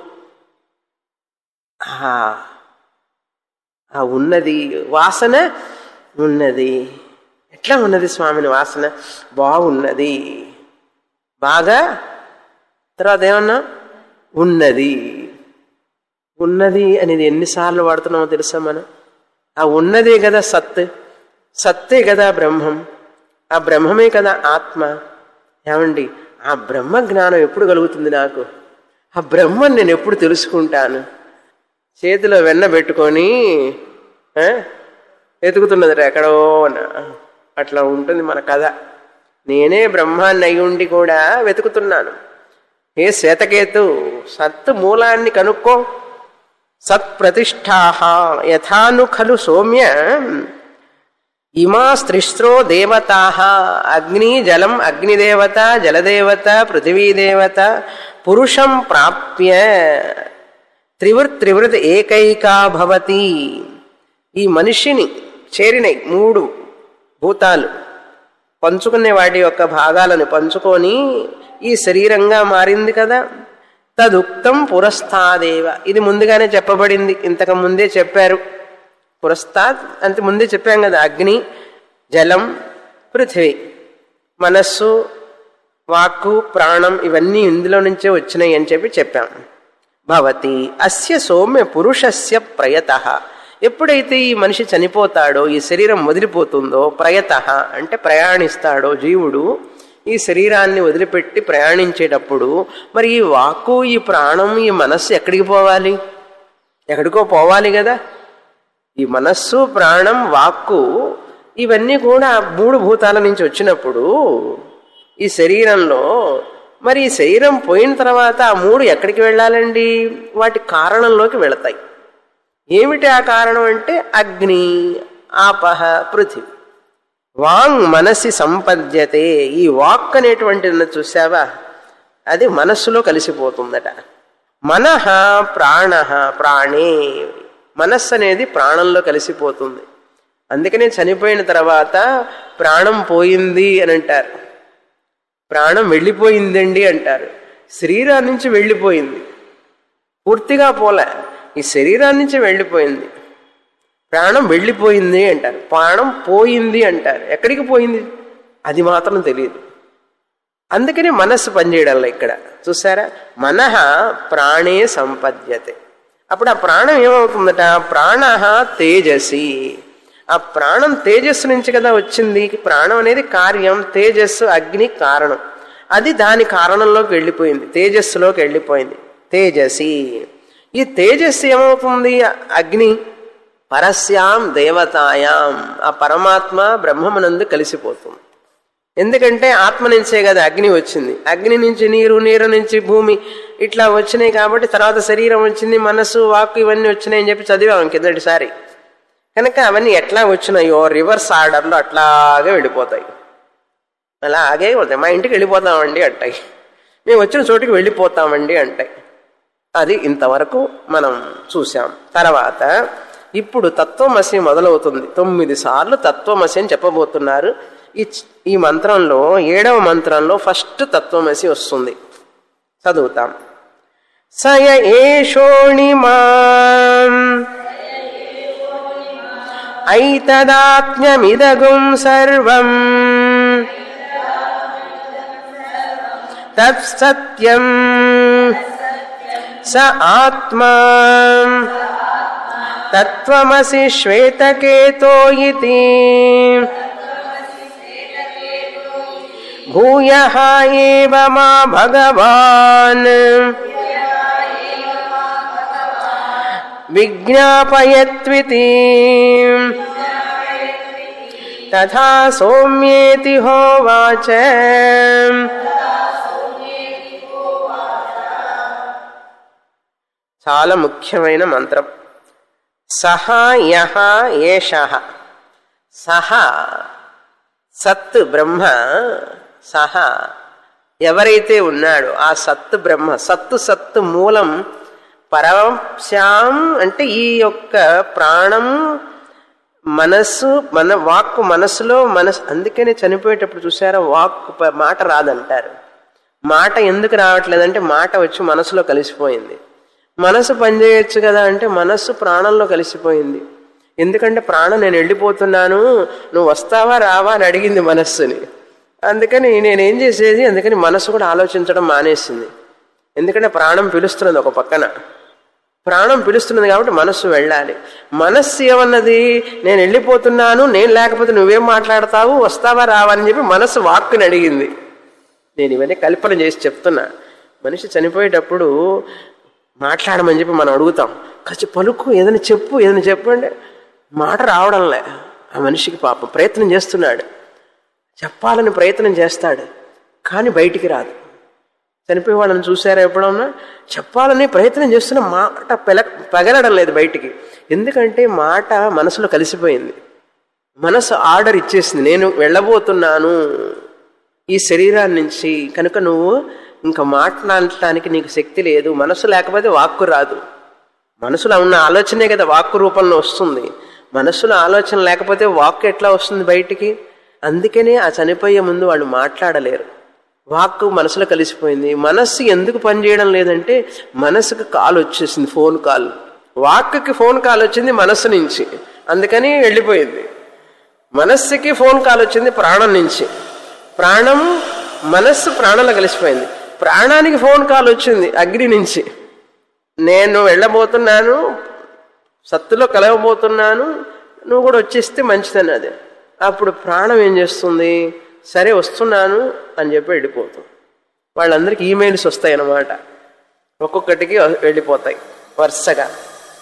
A: ఆ ఉన్నది వాసన ఉన్నది ఎట్లా ఉన్నది స్వామిని వాసన బాగున్నది బాగా తర్వాత ఏమన్నా ఉన్నది ఉన్నది అనేది ఎన్నిసార్లు వాడుతున్నామో తెలుసా మనం ఆ ఉన్నదే కదా సత్ సత్తే కదా బ్రహ్మం ఆ బ్రహ్మమే కదా ఆత్మ ఏమండి ఆ బ్రహ్మ జ్ఞానం ఎప్పుడు కలుగుతుంది నాకు ఆ బ్రహ్మని నేను ఎప్పుడు తెలుసుకుంటాను చేతిలో వెన్న పెట్టుకొని వెతుకుతున్నది ఎక్కడో అట్లా ఉంటుంది మన కథ నేనే బ్రహ్మాన్ని అయి ఉండి కూడా వెతుకుతున్నాను ఏ శ్వేతకేతు సత్ మూలాన్ని కనుక్కో సత్ ప్రతిష్టాహ యథాను ఖలు సౌమ్య ఇమా స్త్రిస్త్రో దేవతా అగ్ని జలం అగ్నిదేవత జలదేవత పృథివీదేవత పురుషం ప్రాప్య త్రివృత్ త్రివృత్ ఏకైకా భవతి ఈ మనిషిని చేరినాయి మూడు భూతాలు పంచుకునే వాటి యొక్క భాగాలను పంచుకొని ఈ శరీరంగా మారింది కదా తదుక్తం పురస్తాదేవ ఇది ముందుగానే చెప్పబడింది ఇంతకు ముందే చెప్పారు పురస్తాత్ అంత ముందే చెప్పాం కదా అగ్ని జలం పృథివీ మనస్సు వాక్కు ప్రాణం ఇవన్నీ ఇందులో నుంచే వచ్చినాయి అని చెప్పి చెప్పాం భవతి అస్య సౌమ్య పురుషస్య ప్రయత ఎప్పుడైతే ఈ మనిషి చనిపోతాడో ఈ శరీరం వదిలిపోతుందో ప్రయత అంటే ప్రయాణిస్తాడో జీవుడు ఈ శరీరాన్ని వదిలిపెట్టి ప్రయాణించేటప్పుడు మరి ఈ వాక్కు ఈ ప్రాణం ఈ మనస్సు ఎక్కడికి పోవాలి ఎక్కడికో పోవాలి కదా ఈ మనస్సు ప్రాణం వాక్కు ఇవన్నీ కూడా మూడు భూతాల నుంచి వచ్చినప్పుడు ఈ శరీరంలో మరి ఈ శరీరం పోయిన తర్వాత ఆ మూడు ఎక్కడికి వెళ్ళాలండి వాటి కారణంలోకి వెళతాయి ఏమిటి ఆ కారణం అంటే అగ్ని ఆపహ పృథివీ వాంగ్ మనసి సంపద్యతే ఈ వాక్ అనేటువంటి చూసావా అది మనస్సులో కలిసిపోతుందట మనహ ప్రాణ ప్రాణే మనస్సు అనేది ప్రాణంలో కలిసిపోతుంది అందుకనే చనిపోయిన తర్వాత ప్రాణం పోయింది అని అంటారు ప్రాణం వెళ్ళిపోయిందండి అంటారు శరీరం నుంచి వెళ్ళిపోయింది పూర్తిగా పోలే ఈ శరీరం నుంచి వెళ్ళిపోయింది ప్రాణం వెళ్ళిపోయింది అంటారు ప్రాణం పోయింది అంటారు ఎక్కడికి పోయింది అది మాత్రం తెలియదు అందుకని మనస్సు పనిచేయడంలో ఇక్కడ చూసారా మనహ ప్రాణే సంపద్యతే అప్పుడు ఆ ప్రాణం ఏమవుతుందట ప్రాణ తేజసి ఆ ప్రాణం తేజస్సు నుంచి కదా వచ్చింది ప్రాణం అనేది కార్యం తేజస్సు అగ్ని కారణం అది దాని కారణంలోకి వెళ్ళిపోయింది తేజస్సులోకి వెళ్ళిపోయింది తేజసి ఈ తేజస్సు ఏమవుతుంది అగ్ని పరస్యాం దేవతాయాం ఆ పరమాత్మ బ్రహ్మమునందు కలిసిపోతుంది ఎందుకంటే ఆత్మ నుంచే కదా అగ్ని వచ్చింది అగ్ని నుంచి నీరు నీరు నుంచి భూమి ఇట్లా వచ్చినాయి కాబట్టి తర్వాత శరీరం వచ్చింది మనసు వాక్ ఇవన్నీ వచ్చినాయని చెప్పి చదివాం కిందటిసారి కనుక అవన్నీ ఎట్లా వచ్చినాయో రివర్స్ ఆర్డర్లో అట్లాగే వెళ్ళిపోతాయి అలాగే పోతాయి మా ఇంటికి వెళ్ళిపోతామండి అంటాయి మేము వచ్చిన చోటికి వెళ్ళిపోతామండి అంటాయి అది ఇంతవరకు మనం చూసాం తర్వాత ఇప్పుడు తత్వమసి మొదలవుతుంది తొమ్మిది సార్లు తత్వమసి అని చెప్పబోతున్నారు ఈ ఈ మంత్రంలో ఏడవ మంత్రంలో ఫస్ట్ తత్వమసి వస్తుంది చదువుతాం సయ ఏషోణిమా ఐతదాత్మ్యమిదగుం సర్వం తత్సత్యం స ఆత్మా తత్వమసి శ్వేతకేతో ఇతి భూయ ఏవ మా భగవాన్ విజ్ఞాపయత్వితి తథా సౌమ్యేతి హోవాచ చాలా ముఖ్యమైన మంత్రం సహ యహ ఏష సహ సత్ బ్రహ్మ సహ ఎవరైతే ఉన్నాడో ఆ సత్ బ్రహ్మ సత్తు సత్తు మూలం పరశ్యాం అంటే ఈ యొక్క ప్రాణం మనస్సు మన వాక్కు మనస్సులో మనసు అందుకనే చనిపోయేటప్పుడు చూసారా వాక్కు ప- మాట రాదంటారు మాట ఎందుకు రావట్లేదంటే మాట వచ్చి మనసులో కలిసిపోయింది మనసు పనిచేయచ్చు కదా అంటే మనస్సు ప్రాణంలో కలిసిపోయింది ఎందుకంటే ప్రాణం నేను వెళ్ళిపోతున్నాను నువ్వు వస్తావా రావా అని అడిగింది మనస్సుని అందుకని నేనేం చేసేది అందుకని మనస్సు కూడా ఆలోచించడం మానేసింది ఎందుకంటే ప్రాణం పిలుస్తున్నది ఒక పక్కన ప్రాణం పిలుస్తున్నది కాబట్టి మనస్సు వెళ్ళాలి మనస్సు ఏమన్నది నేను వెళ్ళిపోతున్నాను నేను లేకపోతే నువ్వేం మాట్లాడతావు వస్తావా రావా అని చెప్పి మనస్సు వాక్కుని అడిగింది నేను ఇవన్నీ కల్పన చేసి చెప్తున్నా మనిషి చనిపోయేటప్పుడు మాట్లాడమని చెప్పి మనం అడుగుతాం కొంచెం పలుకు ఏదైనా చెప్పు ఏదైనా చెప్పు అంటే మాట రావడంలే ఆ మనిషికి పాపం ప్రయత్నం చేస్తున్నాడు చెప్పాలని ప్రయత్నం చేస్తాడు కానీ బయటికి రాదు చనిపోయే వాళ్ళని చూసారా ఎప్పుడన్నా చెప్పాలని ప్రయత్నం చేస్తున్న మాట పెల పగలడం లేదు బయటికి ఎందుకంటే మాట మనసులో కలిసిపోయింది మనసు ఆర్డర్ ఇచ్చేసింది నేను వెళ్ళబోతున్నాను ఈ శరీరాన్ని నుంచి కనుక నువ్వు ఇంకా మాట్లాడటానికి నీకు శక్తి లేదు మనసు లేకపోతే వాక్కు రాదు మనసులో ఉన్న ఆలోచనే కదా వాక్కు రూపంలో వస్తుంది మనసులో ఆలోచన లేకపోతే వాక్కు ఎట్లా వస్తుంది బయటికి అందుకనే ఆ చనిపోయే ముందు వాళ్ళు మాట్లాడలేరు వాక్కు మనసులో కలిసిపోయింది మనస్సు ఎందుకు పనిచేయడం లేదంటే మనసుకు కాల్ వచ్చేసింది ఫోన్ కాల్ వాక్కి ఫోన్ కాల్ వచ్చింది మనస్సు నుంచి అందుకని వెళ్ళిపోయింది మనస్సుకి ఫోన్ కాల్ వచ్చింది ప్రాణం నుంచి ప్రాణం మనస్సు ప్రాణంలో కలిసిపోయింది ప్రాణానికి ఫోన్ కాల్ వచ్చింది అగ్ని నుంచి నేను వెళ్ళబోతున్నాను సత్తులో కలవబోతున్నాను నువ్వు కూడా వచ్చేస్తే మంచిదన్నది అప్పుడు ప్రాణం ఏం చేస్తుంది సరే వస్తున్నాను అని చెప్పి వెళ్ళిపోతుంది వాళ్ళందరికీ ఈమెయిల్స్ వస్తాయి అన్నమాట ఒక్కొక్కటికి వెళ్ళిపోతాయి వరుసగా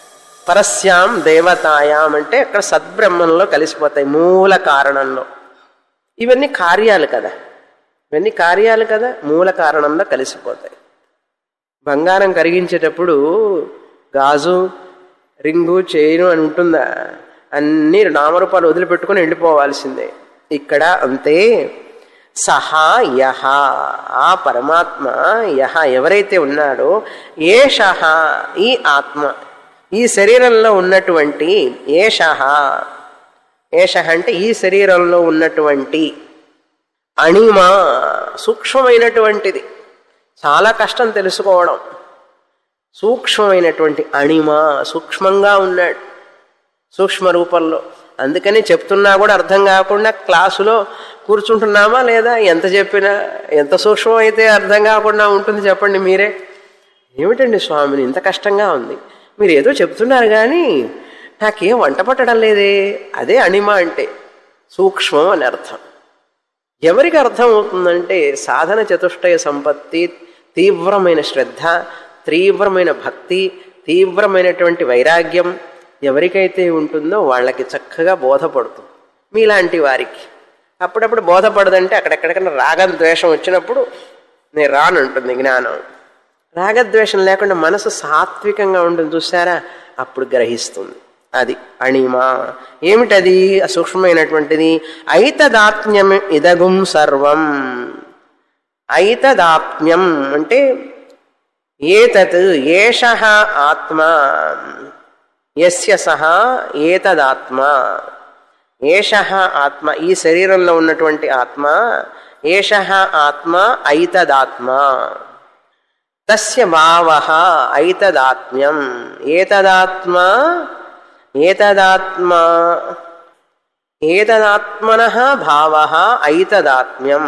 A: పరస్యాం దేవతాయాం అంటే అక్కడ సద్బ్రహ్మంలో కలిసిపోతాయి మూల కారణంలో ఇవన్నీ కార్యాలు కదా ఇవన్నీ కార్యాలు కదా మూల కారణంలో కలిసిపోతాయి బంగారం కరిగించేటప్పుడు గాజు రింగు చైను అని ఉంటుందా అన్ని నామరూపాలు వదిలిపెట్టుకుని వెళ్ళిపోవాల్సిందే ఇక్కడ అంతే సహా యహ ఆ పరమాత్మ యహ ఎవరైతే ఉన్నాడో ఏషహ ఈ ఆత్మ ఈ శరీరంలో ఉన్నటువంటి ఏషహ ఏష అంటే ఈ శరీరంలో ఉన్నటువంటి అణిమ సూక్ష్మమైనటువంటిది చాలా కష్టం తెలుసుకోవడం సూక్ష్మమైనటువంటి అణిమ సూక్ష్మంగా ఉన్నాడు సూక్ష్మ రూపంలో అందుకని చెప్తున్నా కూడా అర్థం కాకుండా క్లాసులో కూర్చుంటున్నామా లేదా ఎంత చెప్పినా ఎంత సూక్ష్మం అయితే అర్థం కాకుండా ఉంటుంది చెప్పండి మీరే ఏమిటండి స్వామిని ఇంత కష్టంగా ఉంది మీరు ఏదో చెప్తున్నారు కానీ నాకేం వంట పట్టడం లేదే అదే అణిమ అంటే సూక్ష్మం అని అర్థం ఎవరికి అర్థం అవుతుందంటే సాధన చతుష్టయ సంపత్తి తీవ్రమైన శ్రద్ధ తీవ్రమైన భక్తి తీవ్రమైనటువంటి వైరాగ్యం ఎవరికైతే ఉంటుందో వాళ్ళకి చక్కగా బోధపడుతుంది మీలాంటి వారికి అప్పుడప్పుడు బోధపడదంటే అక్కడెక్కడికైనా రాగం ద్వేషం వచ్చినప్పుడు నేను రానుంటుంది జ్ఞానం రాగద్వేషం లేకుండా మనసు సాత్వికంగా ఉంటుంది చూసారా అప్పుడు గ్రహిస్తుంది అది అణిమ ఏమిటది సూక్ష్మమైనటువంటిది ఐతదాత్మ్యం ఇదగుం సర్వం ఐతదాత్మ్యం అంటే ఏతత్ ఏష ఆత్మ ఎస్య సహ ఏతదాత్మ ఏష ఆత్మ ఈ శరీరంలో ఉన్నటువంటి ఆత్మ ఏష ఆత్మ ఐతదాత్మ తస్య భావ ఐతదాత్మ్యం ఏతదాత్మ ఏతదాత్మ ఏతదాత్మన భావ ఐతదాత్మ్యం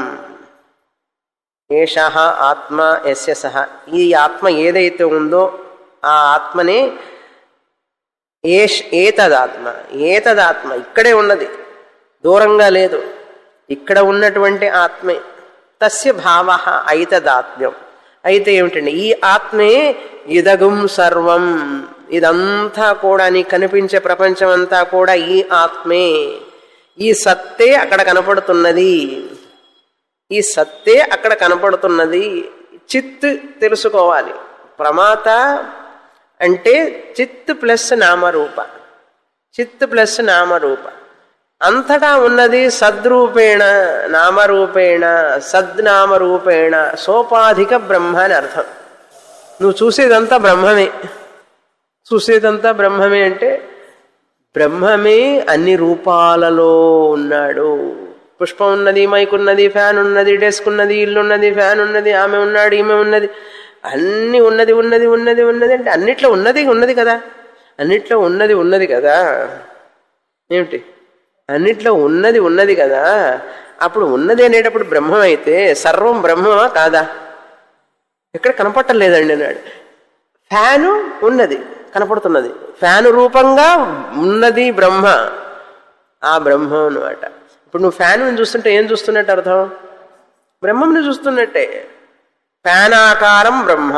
A: ఏష ఆత్మ ఎస్య సహ ఈ ఆత్మ ఏదైతే ఉందో ఆ ఆత్మనే ఏష్ ఏతదాత్మ ఏతదాత్మ ఇక్కడే ఉన్నది దూరంగా లేదు ఇక్కడ ఉన్నటువంటి ఆత్మే తస్య భావ ఐతదాత్మ్యం అయితే ఏమిటండి ఈ ఆత్మే ఇదగుం సర్వం ఇదంతా కూడా నీకు కనిపించే ప్రపంచం అంతా కూడా ఈ ఆత్మే ఈ సత్తే అక్కడ కనపడుతున్నది ఈ సత్తే అక్కడ కనపడుతున్నది చిత్ తెలుసుకోవాలి ప్రమాత అంటే చిత్ ప్లస్ నామరూప చిత్ ప్లస్ నామరూప అంతటా ఉన్నది సద్రూపేణ నామరూపేణ సద్నామరూపేణ సోపాధిక బ్రహ్మ అని అర్థం నువ్వు చూసేదంతా బ్రహ్మమే చూసేదంతా బ్రహ్మమే అంటే బ్రహ్మమే అన్ని రూపాలలో ఉన్నాడు పుష్పం ఉన్నది మైక్ ఉన్నది ఫ్యాన్ ఉన్నది డెస్క్ ఉన్నది ఇల్లు ఉన్నది ఫ్యాన్ ఉన్నది ఆమె ఉన్నాడు ఈమె ఉన్నది అన్ని ఉన్నది ఉన్నది ఉన్నది ఉన్నది అంటే అన్నిట్లో ఉన్నది ఉన్నది కదా అన్నిట్లో ఉన్నది ఉన్నది కదా ఏమిటి అన్నిట్లో ఉన్నది ఉన్నది కదా అప్పుడు ఉన్నది అనేటప్పుడు బ్రహ్మం అయితే సర్వం బ్రహ్మమా కాదా ఎక్కడ కనపట్టలేదండి అన్నాడు ఫ్యాను ఉన్నది కనపడుతున్నది ఫ్యాను రూపంగా ఉన్నది బ్రహ్మ ఆ బ్రహ్మం అనమాట ఇప్పుడు నువ్వు ఫ్యాన్ చూస్తుంటే ఏం చూస్తున్నట్టు అర్థం బ్రహ్మంని చూస్తున్నట్టే ఫ్యాన్ ఆకారం బ్రహ్మ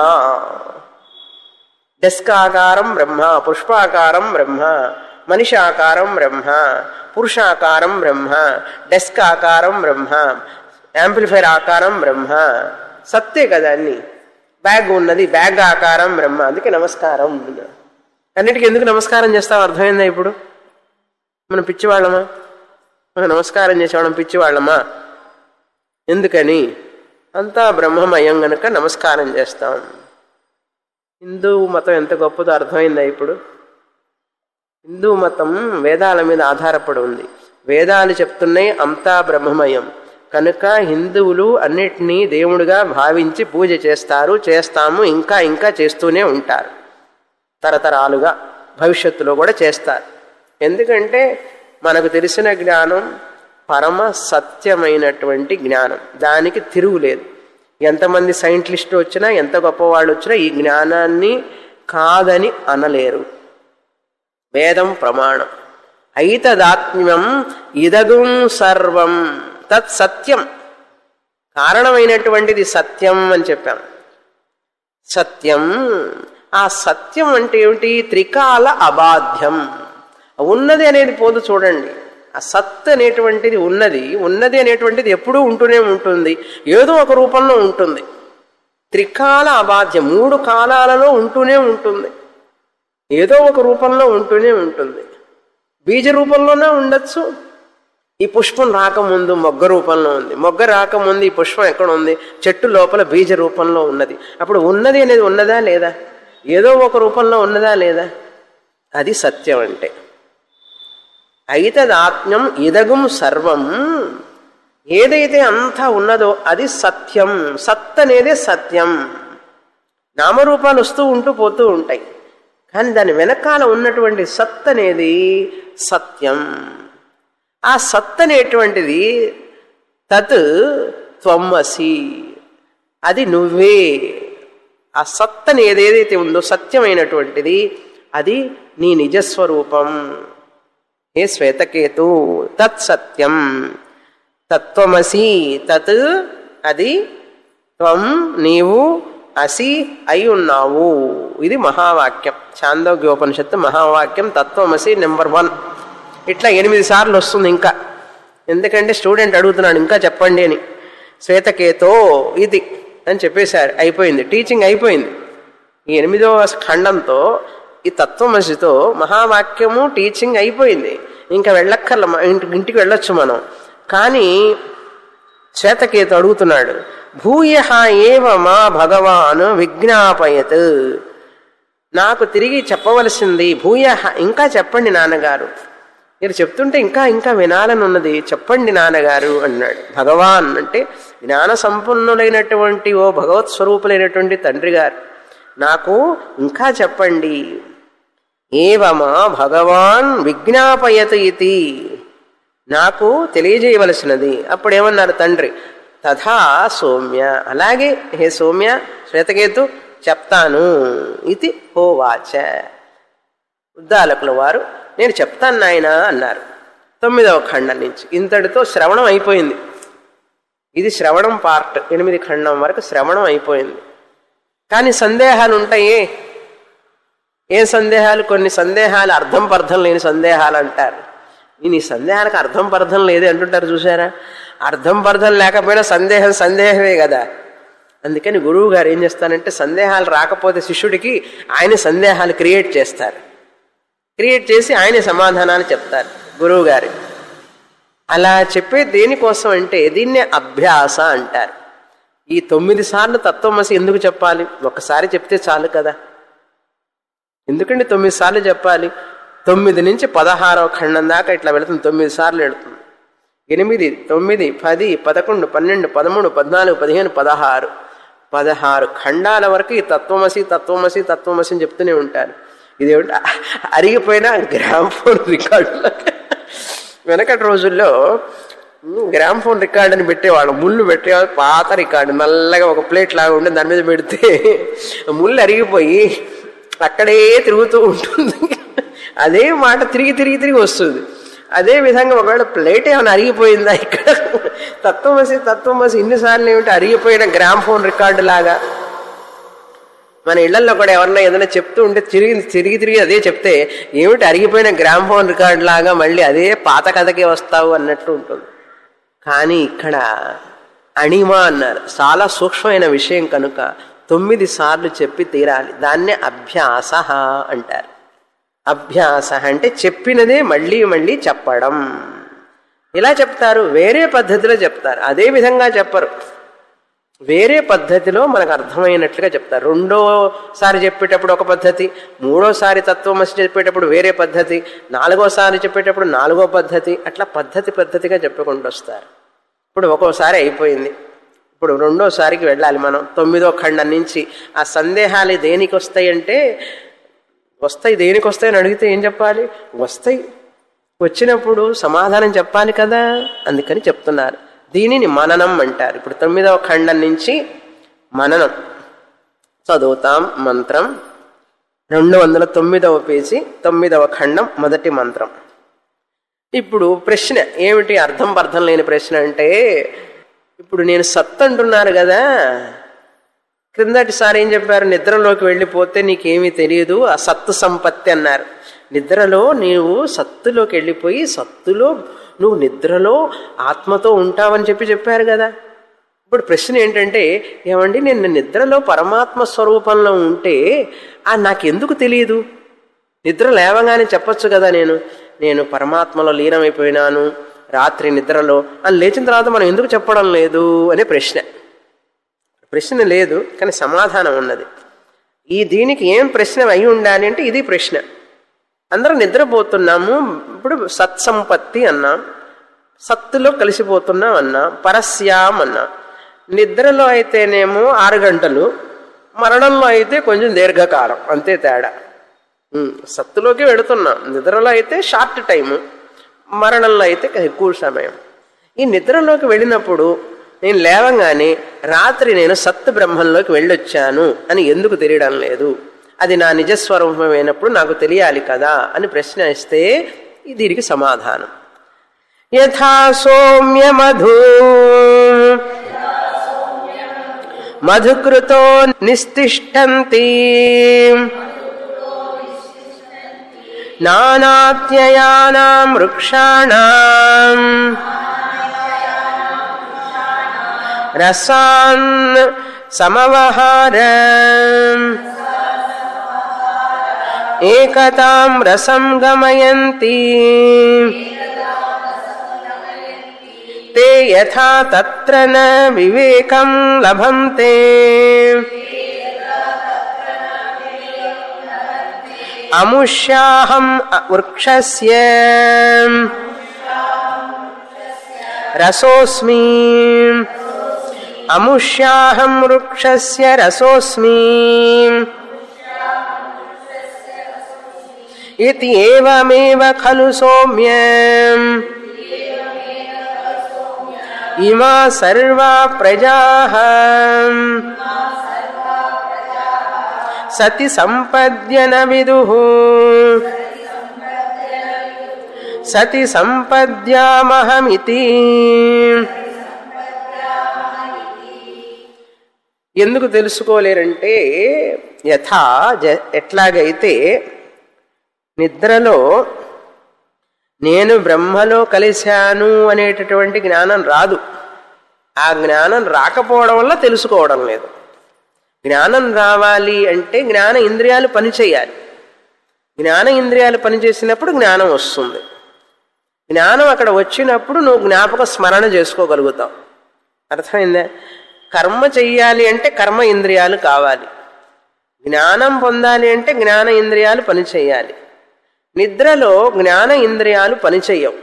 A: డెస్క్ ఆకారం బ్రహ్మ పుష్పాకారం బ్రహ్మ మనిషి ఆకారం బ్రహ్మ పురుషాకారం బ్రహ్మ డెస్క్ ఆకారం బ్రహ్మ యాంప్లిఫైర్ ఆకారం బ్రహ్మ సత్తే కదా అన్ని బ్యాగ్ ఉన్నది బ్యాగ్ ఆకారం బ్రహ్మ అందుకే నమస్కారం అన్నిటికీ ఎందుకు నమస్కారం చేస్తాం అర్థమైందా ఇప్పుడు మనం పిచ్చివాళ్ళమా మనం నమస్కారం చేసేవాళ్ళం పిచ్చివాళ్ళమా ఎందుకని అంతా బ్రహ్మమయం గనుక నమస్కారం చేస్తాం హిందూ మతం ఎంత గొప్పదో అర్థమైందా ఇప్పుడు హిందూ మతం వేదాల మీద ఆధారపడి ఉంది వేదాలు చెప్తున్నాయి అంతా బ్రహ్మమయం కనుక హిందువులు అన్నిటినీ దేవుడిగా భావించి పూజ చేస్తారు చేస్తాము ఇంకా ఇంకా చేస్తూనే ఉంటారు తరతరాలుగా భవిష్యత్తులో కూడా చేస్తారు ఎందుకంటే మనకు తెలిసిన జ్ఞానం పరమ సత్యమైనటువంటి జ్ఞానం దానికి తిరుగులేదు ఎంతమంది సైంటిస్టులు వచ్చినా ఎంత గొప్పవాళ్ళు వచ్చినా ఈ జ్ఞానాన్ని కాదని అనలేరు వేదం ప్రమాణం ఐతదాత్మ్యం ఇదగుం సర్వం తత్ సత్యం కారణమైనటువంటిది సత్యం అని చెప్పాం సత్యం ఆ సత్యం అంటే ఏమిటి త్రికాల అబాధ్యం ఉన్నది అనేది పోదు చూడండి ఆ సత్ అనేటువంటిది ఉన్నది ఉన్నది అనేటువంటిది ఎప్పుడూ ఉంటూనే ఉంటుంది ఏదో ఒక రూపంలో ఉంటుంది త్రికాల అబాధ్యం మూడు కాలాలలో ఉంటూనే ఉంటుంది ఏదో ఒక రూపంలో ఉంటూనే ఉంటుంది బీజ రూపంలోనే ఉండొచ్చు ఈ పుష్పం రాకముందు మొగ్గ రూపంలో ఉంది మొగ్గ రాకముందు ఈ పుష్పం ఎక్కడ ఉంది చెట్టు లోపల బీజ రూపంలో ఉన్నది అప్పుడు ఉన్నది అనేది ఉన్నదా లేదా ఏదో ఒక రూపంలో ఉన్నదా లేదా అది సత్యం అంటే ఐతదాత్మ్యం ఇదగుం సర్వం ఏదైతే అంతా ఉన్నదో అది సత్యం సత్ అనేదే సత్యం నామరూపాలు వస్తూ ఉంటూ పోతూ ఉంటాయి కానీ దాని వెనకాల ఉన్నటువంటి సత్ అనేది సత్యం ఆ సత్ అనేటువంటిది తత్ త్వమ్మసి అది నువ్వే ఆ సత్ అని ఏదేదైతే ఉందో సత్యమైనటువంటిది అది నీ నిజస్వరూపం హే శ్వేతకేతు తత్ సత్యం తత్వమసి తత్ అది త్వం నీవు అసి అయి ఉన్నావు ఇది మహావాక్యం చాందోగ్యోపనిషత్తు మహావాక్యం తత్వమసి నెంబర్ వన్ ఇట్లా ఎనిమిది సార్లు వస్తుంది ఇంకా ఎందుకంటే స్టూడెంట్ అడుగుతున్నాడు ఇంకా చెప్పండి అని శ్వేతకేతో ఇది అని చెప్పేశారు అయిపోయింది టీచింగ్ అయిపోయింది ఈ ఎనిమిదవ ఖండంతో ఈ తత్వమసితో మహావాక్యము టీచింగ్ అయిపోయింది ఇంకా వెళ్ళక్కర్ల ఇంటి ఇంటికి వెళ్ళొచ్చు మనం కానీ శ్వేతకేతు అడుగుతున్నాడు భూయ ఏవ మా భగవాన్ విజ్ఞాపయత్ నాకు తిరిగి చెప్పవలసింది భూయ ఇంకా చెప్పండి నాన్నగారు మీరు చెప్తుంటే ఇంకా ఇంకా వినాలని ఉన్నది చెప్పండి నాన్నగారు అన్నాడు భగవాన్ అంటే జ్ఞాన సంపన్నులైనటువంటి ఓ భగవత్ స్వరూపులైనటువంటి తండ్రి గారు నాకు ఇంకా చెప్పండి ఏవమా భగవాన్ విజ్ఞాపయత ఇది నాకు తెలియజేయవలసినది అప్పుడేమన్నారు తండ్రి తథా సౌమ్య అలాగే హే సౌమ్య శ్వేతకేతు చెప్తాను ఇది హోవాచ ఉద్దాలకుల వారు నేను చెప్తాను నాయన అన్నారు తొమ్మిదవ ఖండం నుంచి ఇంతటితో శ్రవణం అయిపోయింది ఇది శ్రవణం పార్ట్ ఎనిమిది ఖండం వరకు శ్రవణం అయిపోయింది కానీ సందేహాలు ఉంటాయే ఏ సందేహాలు కొన్ని సందేహాలు అర్థం పర్థం లేని సందేహాలు అంటారు ఈ సందేహానికి అర్థం పర్థం లేదే అంటుంటారు చూసారా అర్థం పర్థం లేకపోయినా సందేహం సందేహమే కదా అందుకని గురువు గారు ఏం చేస్తారంటే సందేహాలు రాకపోతే శిష్యుడికి ఆయన సందేహాలు క్రియేట్ చేస్తారు క్రియేట్ చేసి ఆయన సమాధానాలు చెప్తారు గురువు గారి అలా చెప్పే దేనికోసం అంటే దీన్నే అభ్యాస అంటారు ఈ తొమ్మిది సార్లు తత్వమసి ఎందుకు చెప్పాలి ఒకసారి చెప్తే చాలు కదా ఎందుకంటే తొమ్మిది సార్లు చెప్పాలి తొమ్మిది నుంచి పదహారవ ఖండం దాకా ఇట్లా వెళుతుంది తొమ్మిది సార్లు వెళుతుంది ఎనిమిది తొమ్మిది పది పదకొండు పన్నెండు పదమూడు పద్నాలుగు పదిహేను పదహారు పదహారు ఖండాల వరకు ఈ తత్వమసి తత్వమసి తత్వమసి అని చెప్తూనే ఉంటారు ఇదేమిటి అరిగిపోయిన గ్రామ్ఫోన్ రికార్డులో వెనకటి రోజుల్లో గ్రామ్ఫోన్ రికార్డు అని పెట్టేవాడు ముళ్ళు పెట్టేవాడు పాత రికార్డు నల్లగా ఒక ప్లేట్ లాగా ఉండి దాని మీద పెడితే ముళ్ళు అరిగిపోయి అక్కడే తిరుగుతూ ఉంటుంది అదే మాట తిరిగి తిరిగి తిరిగి వస్తుంది అదే విధంగా ఒకవేళ ప్లేట్ ఏమైనా అరిగిపోయిందా ఇక్కడ తత్వమసి తత్వమసి ఇన్నిసార్లు ఏమిటి అరిగిపోయిన గ్రామ్ ఫోన్ రికార్డు లాగా మన ఇళ్లలో కూడా ఎవరన్నా ఏదైనా చెప్తూ ఉంటే తిరిగి తిరిగి తిరిగి అదే చెప్తే ఏమిటి అరిగిపోయిన గ్రామ్ ఫోన్ రికార్డు లాగా మళ్ళీ అదే పాత కథకే వస్తావు అన్నట్టు ఉంటుంది కానీ ఇక్కడ అణిమా అన్నారు చాలా సూక్ష్మమైన విషయం కనుక తొమ్మిది సార్లు చెప్పి తీరాలి దాన్నే అభ్యాస అంటారు అభ్యాస అంటే చెప్పినదే మళ్ళీ మళ్ళీ చెప్పడం ఇలా చెప్తారు వేరే పద్ధతిలో చెప్తారు అదే విధంగా చెప్పరు వేరే పద్ధతిలో మనకు అర్థమైనట్లుగా చెప్తారు రెండోసారి చెప్పేటప్పుడు ఒక పద్ధతి మూడోసారి తత్వమసి చెప్పేటప్పుడు వేరే పద్ధతి నాలుగోసారి చెప్పేటప్పుడు నాలుగో పద్ధతి అట్లా పద్ధతి పద్ధతిగా చెప్పుకుంటూ వస్తారు ఇప్పుడు ఒక్కోసారి అయిపోయింది ఇప్పుడు రెండోసారికి వెళ్ళాలి మనం తొమ్మిదో ఖండం నుంచి ఆ సందేహాలు దేనికి వస్తాయంటే వస్తాయి దేనికి వస్తాయని అడిగితే ఏం చెప్పాలి వస్తాయి వచ్చినప్పుడు సమాధానం చెప్పాలి కదా అందుకని చెప్తున్నారు దీనిని మననం అంటారు ఇప్పుడు తొమ్మిదవ ఖండం నుంచి మననం చదువుతాం మంత్రం రెండు వందల తొమ్మిదవ పేజీ తొమ్మిదవ ఖండం మొదటి మంత్రం ఇప్పుడు ప్రశ్న ఏమిటి అర్థం అర్థం లేని ప్రశ్న అంటే ఇప్పుడు నేను సత్ అంటున్నారు కదా క్రిందటిసారి ఏం చెప్పారు నిద్రలోకి వెళ్ళిపోతే నీకేమీ తెలియదు ఆ సత్తు సంపత్తి అన్నారు నిద్రలో నీవు సత్తులోకి వెళ్ళిపోయి సత్తులో నువ్వు నిద్రలో ఆత్మతో ఉంటావని చెప్పి చెప్పారు కదా ఇప్పుడు ప్రశ్న ఏంటంటే ఏమండి నేను నిద్రలో పరమాత్మ స్వరూపంలో ఉంటే ఆ నాకెందుకు తెలియదు నిద్ర లేవగానే చెప్పొచ్చు కదా నేను నేను పరమాత్మలో లీనమైపోయినాను రాత్రి నిద్రలో అని లేచిన తర్వాత మనం ఎందుకు చెప్పడం లేదు అనే ప్రశ్న ప్రశ్న లేదు కానీ సమాధానం ఉన్నది ఈ దీనికి ఏం ప్రశ్న అయి ఉండాలి అంటే ఇది ప్రశ్న అందరం నిద్రపోతున్నాము ఇప్పుడు సత్సంపత్తి అన్నాం సత్తులో కలిసిపోతున్నాం అన్నాం పరస్యాం అన్నాం నిద్రలో అయితేనేమో ఆరు గంటలు మరణంలో అయితే కొంచెం దీర్ఘకాలం అంతే తేడా ఉమ్, సత్తులోకి వెడుతున్నాం నిద్రలో అయితే షార్ట్ టైము మరణంలో అయితే ఎక్కువ సమయం ఈ నిద్రలోకి వెళ్ళినప్పుడు నేను లేవంగానే రాత్రి నేను సత్తు బ్రహ్మంలోకి వెళ్ళొచ్చాను అని ఎందుకు తెలియడం లేదు అది నా నిజస్వరూపమైనప్పుడు నాకు తెలియాలి కదా అని ప్రశ్న ఇస్తే దీనికి సమాధానం యథా సౌమ్య మధు మధుకృతో నిస్తిష్టంతి నానాత్యయానాం వృక్షాణం రసాన్ సమవహార ఏకతాం రసం గమయంతి ते यथा तत्र न विवेकं लभन्ते अमुष्याहम् वृक्षस्य रसोऽस्मि अमुष्याहं वृक्षस्य रसोऽस्मि इति एवमेव खलु सौम्यम् इमा सर्वा प्रजाः सति सम्पद्य न विदुः सति సంపద్యామహమితి ఎందుకు తెలుసుకోలేరంటే యథా జ- ఎట్లాగైతే నిద్రలో నేను బ్రహ్మలో కలిశాను అనేటటువంటి జ్ఞానం రాదు ఆ జ్ఞానం రాకపోవడం వల్ల తెలుసుకోవడం లేదు జ్ఞానం రావాలి అంటే జ్ఞాన ఇంద్రియాలు పనిచేయాలి జ్ఞాన ఇంద్రియాలు పనిచేసినప్పుడు జ్ఞానం వస్తుంది జ్ఞానం అక్కడ వచ్చినప్పుడు నువ్వు జ్ఞాపక స్మరణ చేసుకోగలుగుతావు అర్థమైందా కర్మ చెయ్యాలి అంటే కర్మ ఇంద్రియాలు కావాలి జ్ఞానం పొందాలి అంటే జ్ఞాన ఇంద్రియాలు పనిచేయాలి నిద్రలో జ్ఞాన ఇంద్రియాలు పనిచేయవు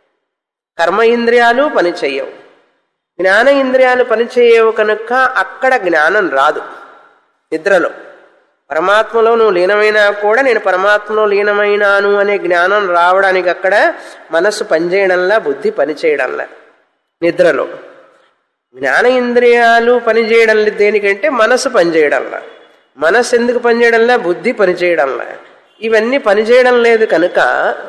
A: కర్మ ఇంద్రియాలు పనిచేయవు జ్ఞాన ఇంద్రియాలు పనిచేయవు కనుక అక్కడ జ్ఞానం రాదు నిద్రలో పరమాత్మలో నువ్వు లీనమైనా కూడా నేను పరమాత్మలో లీనమైనాను అనే జ్ఞానం రావడానికి అక్కడ మనస్సు పనిచేయడంలా బుద్ధి పనిచేయడంలా నిద్రలో జ్ఞాన ఇంద్రియాలు పనిచేయడం లేదు దేనికంటే మనసు పనిచేయడంలా మనసు ఎందుకు పనిచేయడంలా బుద్ధి పనిచేయడంలా ఇవన్నీ పనిచేయడం లేదు కనుక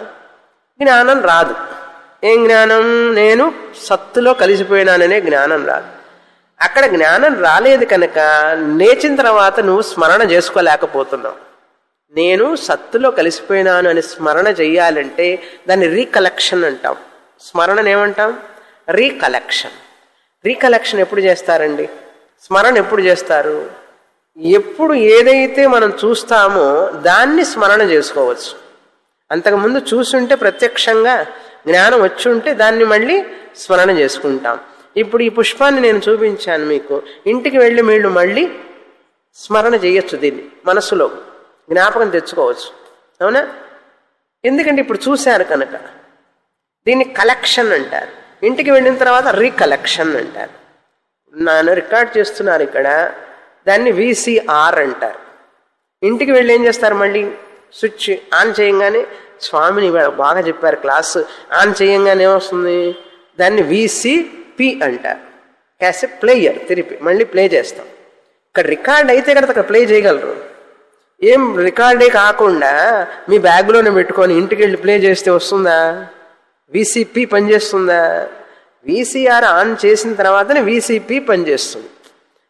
A: జ్ఞానం రాదు ఏం జ్ఞానం నేను సత్తులో కలిసిపోయినాననే జ్ఞానం రాదు అక్కడ జ్ఞానం రాలేదు కనుక లేచిన తర్వాత నువ్వు స్మరణ చేసుకోలేకపోతున్నావు నేను సత్తులో కలిసిపోయినాను అని స్మరణ చెయ్యాలంటే దాన్ని రీకలెక్షన్ అంటాం స్మరణను ఏమంటాం రీకలెక్షన్ రీకలెక్షన్ ఎప్పుడు చేస్తారండి స్మరణ ఎప్పుడు చేస్తారు ఎప్పుడు ఏదైతే మనం చూస్తామో దాన్ని స్మరణ చేసుకోవచ్చు అంతకుముందు చూసుంటే ప్రత్యక్షంగా జ్ఞానం వచ్చి ఉంటే దాన్ని మళ్ళీ స్మరణ చేసుకుంటాం ఇప్పుడు ఈ పుష్పాన్ని నేను చూపించాను మీకు ఇంటికి వెళ్ళి మీరు మళ్ళీ స్మరణ చేయొచ్చు దీన్ని మనస్సులో జ్ఞాపకం తెచ్చుకోవచ్చు అవునా ఎందుకంటే ఇప్పుడు చూశారు కనుక దీన్ని కలెక్షన్ అంటారు ఇంటికి వెళ్ళిన తర్వాత రీకలెక్షన్ అంటారు నన్ను రికార్డ్ చేస్తున్నారు ఇక్కడ దాన్ని వీసీఆర్ అంటారు ఇంటికి వెళ్ళి ఏం చేస్తారు మళ్ళీ స్విచ్ ఆన్ చేయంగానే స్వామిని ఇవాళ బాగా చెప్పారు క్లాస్ ఆన్ చేయంగానే ఏమొస్తుంది దాన్ని వీసీపి అంటారు క్యాసెట్ ప్లేయర్ తిరిపి మళ్ళీ ప్లే చేస్తాం ఇక్కడ రికార్డ్ అయితే కదా అక్కడ ప్లే చేయగలరు ఏం రికార్డే కాకుండా మీ బ్యాగ్లోనే పెట్టుకొని ఇంటికి వెళ్ళి ప్లే చేస్తే వస్తుందా వీసీపీ పనిచేస్తుందా వీసీఆర్ ఆన్ చేసిన తర్వాతనే వీసీపీ పనిచేస్తుంది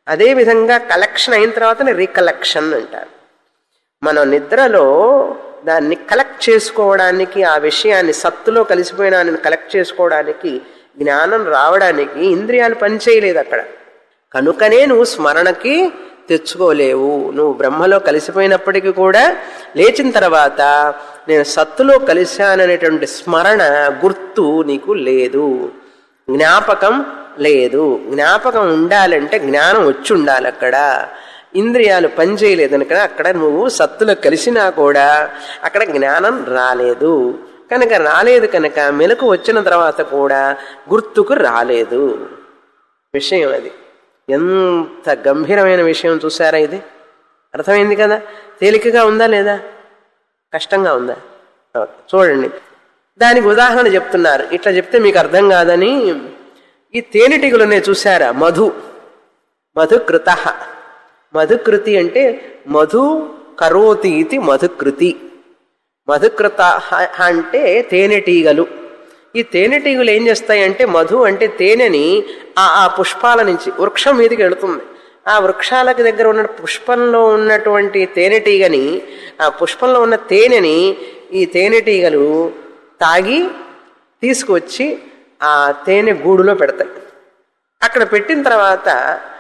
A: అదేవిధంగా కలెక్షన్ అయిన తర్వాత రీకలెక్షన్ అంటారు మనం నిద్రలో దాన్ని కలెక్ట్ చేసుకోవడానికి ఆ విషయాన్ని సత్తులో కలిసిపోయిన దాన్ని కలెక్ట్ చేసుకోవడానికి జ్ఞానం రావడానికి ఇంద్రియాలు పనిచేయలేదు అక్కడ కనుకనే నువ్వు స్మరణకి తెచ్చుకోలేవు నువ్వు బ్రహ్మలో కలిసిపోయినప్పటికీ కూడా లేచిన తర్వాత నేను సత్తులో కలిశాననేటువంటి స్మరణ గుర్తు నీకు లేదు జ్ఞాపకం లేదు జ్ఞాపకం ఉండాలంటే జ్ఞానం వచ్చి ఉండాలి అక్కడ ఇంద్రియాలు పనిచేయలేదు కనుక అక్కడ నువ్వు సత్తులో కలిసినా కూడా అక్కడ జ్ఞానం రాలేదు కనుక రాలేదు కనుక మెలకు వచ్చిన తర్వాత కూడా గుర్తుకు రాలేదు విషయం అది ఎంత గంభీరమైన విషయం చూసారా ఇది అర్థమైంది కదా తేలికగా ఉందా లేదా కష్టంగా ఉందా ఓకే. చూడండి దానికి ఉదాహరణ చెప్తున్నారు ఇట్లా చెప్తే మీకు అర్థం కాదని ఈ తేనెటీగలునే చూసారా మధు మధుకృత మధుకృతి అంటే మధు కరోతి ఇది మధుకృతి మధుకృత అంటే తేనెటీగలు ఈ తేనెటీగలు ఏం చేస్తాయంటే మధు అంటే తేనెని ఆ ఆ పుష్పాల నుంచి వృక్షం మీదకి వెళుతుంది ఆ వృక్షాలకు దగ్గర ఉన్న పుష్పంలో ఉన్నటువంటి తేనెటీగని ఆ పుష్పంలో ఉన్న తేనెని ఈ తేనెటీగలు తాగి తీసుకువచ్చి ఆ తేనె గూడులో పెడతాయి అక్కడ పెట్టిన తర్వాత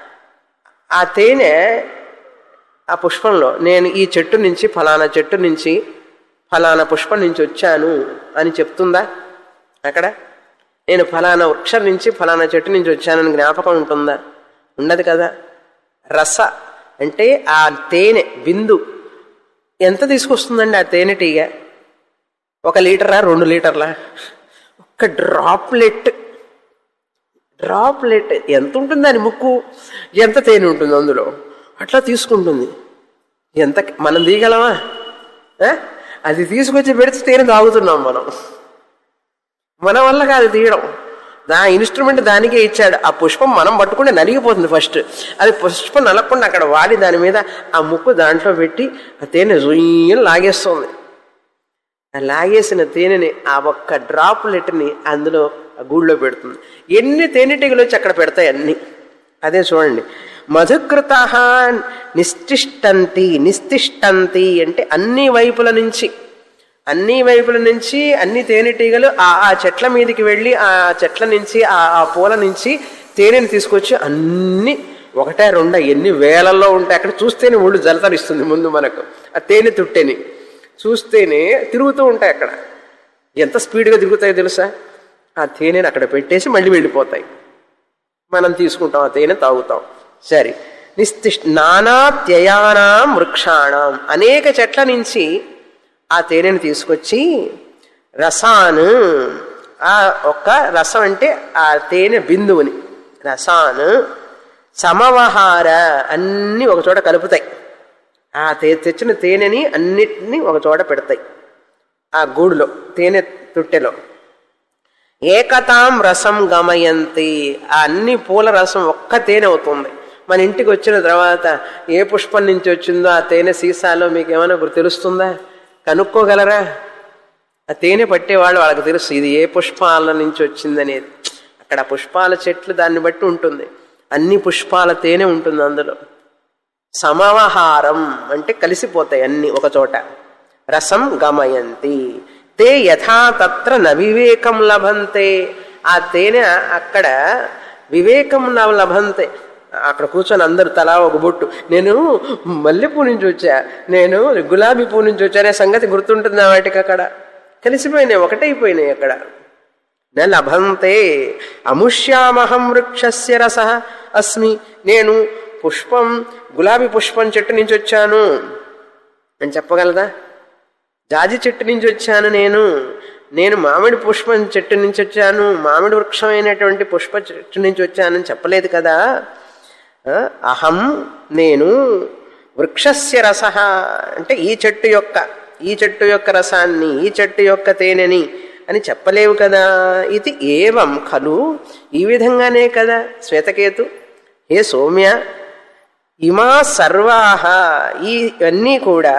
A: ఆ తేనె ఆ పుష్పంలో నేను ఈ చెట్టు నుంచి ఫలానా చెట్టు నుంచి ఫలానా పుష్పం నుంచి వచ్చాను అని చెప్తుందా అక్కడ నేను ఫలానా వృక్షం నుంచి ఫలానా చెట్టు నుంచి వచ్చానని జ్ఞాపకం ఉంటుందా ఉండదు కదా రస అంటే ఆ తేనె బిందు ఎంత తీసుకొస్తుందండి ఆ తేనెటీగ ఒక లీటరా రెండు లీటర్లా ఒక్క డ్రాప్లెట్ డ్రాప్లెట్ ఎంత ఉంటుంది దాని ముక్కు ఎంత తేనె ఉంటుంది అందులో అట్లా తీసుకుంటుంది ఎంత మనం తీయగలమా ఆ? అది తీసుకొచ్చి పెడితే తేనె తాగుతున్నాం మనం మన వల్ల కాదు తీయడం దా ఇన్స్ట్రుమెంట్ దానికే ఇచ్చాడు ఆ పుష్పం మనం పట్టుకుంటే నలిగిపోతుంది ఫస్ట్ అది పుష్పం నలగకుండా అక్కడ వాడి దాని మీద ఆ ముక్కు దాంట్లో పెట్టి ఆ తేనె జుయ్యని లాగేస్తుంది ఆ లాగేసిన తేనెని ఆ ఒక్క డ్రాప్లెట్ని అందులో ఆ గూళ్ళో పెడుతుంది ఎన్ని తేనెటీగలు వచ్చి అక్కడ పెడతాయి అన్ని అదే చూడండి మధుకృత నిస్తిష్టంతి నిస్తిష్టంతి అంటే అన్ని వైపుల నుంచి అన్ని వైపుల నుంచి అన్ని తేనెటీగలు ఆ ఆ చెట్ల మీదకి వెళ్ళి ఆ చెట్ల నుంచి ఆ ఆ పూల నుంచి తేనెని తీసుకొచ్చి అన్ని ఒకటే రెండా ఎన్ని వేలల్లో ఉంటాయి అక్కడ చూస్తేనే ఒళ్ళు జలతరిస్తుంది ముందు మనకు ఆ తేనె తుట్టెని చూస్తేనే తిరుగుతూ ఉంటాయి అక్కడ ఎంత స్పీడ్గా తిరుగుతాయో తెలుసా ఆ తేనెని అక్కడ పెట్టేసి మళ్ళీ వెళ్ళిపోతాయి మనం తీసుకుంటాం ఆ తేనె తాగుతాం సరే నిస్తిష్ నానాత్యయానాం వృక్షాణం అనేక చెట్ల నుంచి ఆ తేనెని తీసుకొచ్చి రసాను ఆ ఒక్క రసం అంటే ఆ తేనె బిందువుని రసాను సమవహార అన్నీ ఒక చోట కలుపుతాయి ఆ తే తెచ్చిన తేనెని అన్నిటినీ ఒక చోట పెడతాయి ఆ గూడులో తేనె తుట్టెలో ఏకతాం రసం గమయంతి ఆ అన్ని పూల రసం ఒక్క తేనె అవుతుంది మన ఇంటికి వచ్చిన తర్వాత ఏ పుష్పం నుంచి వచ్చిందో ఆ తేనె సీసాలో మీకు ఏమైనా గుర్తు తెలుస్తుందా కనుక్కోగలరా ఆ తేనె పట్టేవాళ్ళు వాళ్ళకి తెలుసు ఇది ఏ పుష్పాల నుంచి వచ్చిందనేది అక్కడ పుష్పాల చెట్లు దాన్ని బట్టి ఉంటుంది అన్ని పుష్పాల తేనె ఉంటుంది అందులో సమవహారం అంటే కలిసిపోతాయి అన్ని ఒక చోట రసం గమయంతి తే యథా తత్ర నవివేకం లభంతే ఆ తేనె అక్కడ వివేకం న లభంతే అక్కడ కూర్చొని అందరు తలా ఒక బొట్టు నేను మల్లెపూ నుంచి వచ్చా నేను గులాబీ పూ నుంచి వచ్చానే సంగతి గుర్తుంటుంది ఆ వాటికి అక్కడ కలిసిపోయినాయి ఒకటైపోయినాయి అక్కడ న లభంతే అముష్యామహం వృక్షస్య రస అస్మి నేను పుష్పం గులాబీ పుష్పం చెట్టు నుంచి వచ్చాను అని చెప్పగలదా జాజి చెట్టు నుంచి వచ్చాను నేను నేను మామిడి పుష్పం చెట్టు నుంచి వచ్చాను మామిడి వృక్షమైనటువంటి పుష్ప చెట్టు నుంచి వచ్చానని చెప్పలేదు కదా ఆ, అహం నేను వృక్షస్య రస అంటే ఈ చెట్టు యొక్క ఈ చెట్టు యొక్క రసాన్ని ఈ చెట్టు యొక్క తేనెని అని చెప్పలేవు కదా ఇది ఏవం ఖలు ఈ విధంగానే కదా శ్వేతకేతు హే సౌమ్య ఇమా సర్వాహ ఇవన్నీ కూడా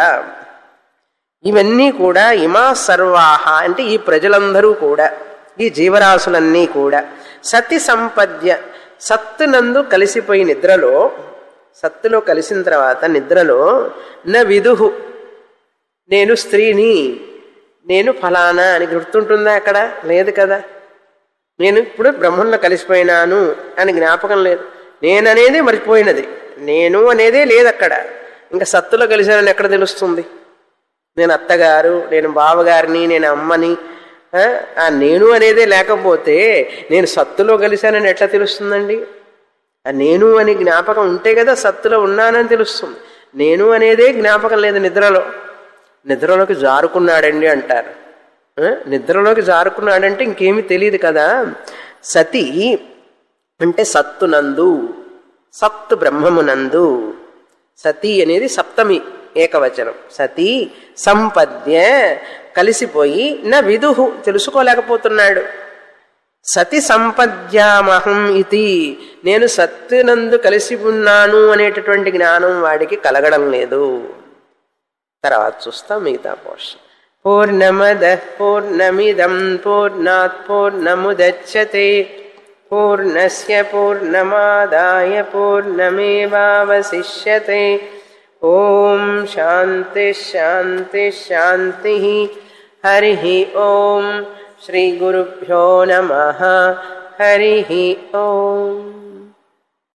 A: ఇవన్నీ కూడా ఇమా సర్వాహ అంటే ఈ ప్రజలందరూ కూడా ఈ జీవరాశులన్నీ కూడా సతి సంపద్య సత్తునందు కలిసిపోయి నిద్రలో సత్తులో కలిసిన తర్వాత నిద్రలో న విదుహు నేను స్త్రీని నేను ఫలానా అని గుర్తుంటుందా అక్కడ లేదు కదా నేను ఇప్పుడు బ్రహ్మంలో కలిసిపోయినాను అని జ్ఞాపకం లేదు నేననేది మర్చిపోయినది నేను అనేదే లేదు అక్కడ ఇంకా సత్తులో కలిశానని ఎక్కడ తెలుస్తుంది నేను అత్తగారు నేను బావగారిని నేను అమ్మని ఆ, ఆ నేను అనేదే లేకపోతే నేను సత్తులో కలిశానని ఎట్లా తెలుస్తుందండి ఆ నేను అని జ్ఞాపకం ఉంటే కదా సత్తులో ఉన్నానని తెలుస్తుంది నేను అనేదే జ్ఞాపకం లేదు నిద్రలో నిద్రలోకి జారుకున్నాడండి అంటారు ఆ, నిద్రలోకి జారుకున్నాడంటే ఇంకేమీ తెలియదు కదా సతి అంటే సత్తునందు సత్ బ్రహ్మమునందు సతి అనేది సప్తమి ఏకవచనం సతి సంపద్య కలిసిపోయి నా విదుహు తెలుసుకోలేకపోతున్నాడు సతి సంపద్యామహం ఇది నేను సత్తునందు కలిసి ఉన్నాను అనేటటువంటి జ్ఞానం వాడికి కలగడం లేదు తర్వాత చూస్తాం మిగతా పోర్షన్ పూర్ణమద పూర్ణమిదం పూర్ణాత్ పూర్ణముదచ్చతే పూర్ణస్య పూర్ణమాదాయ పూర్ణమేవావశిష్యతే ఓం శాంతి శాంతి శాంతి హరి ఓం శ్రీ గురుభ్యో నమ హరి ఓం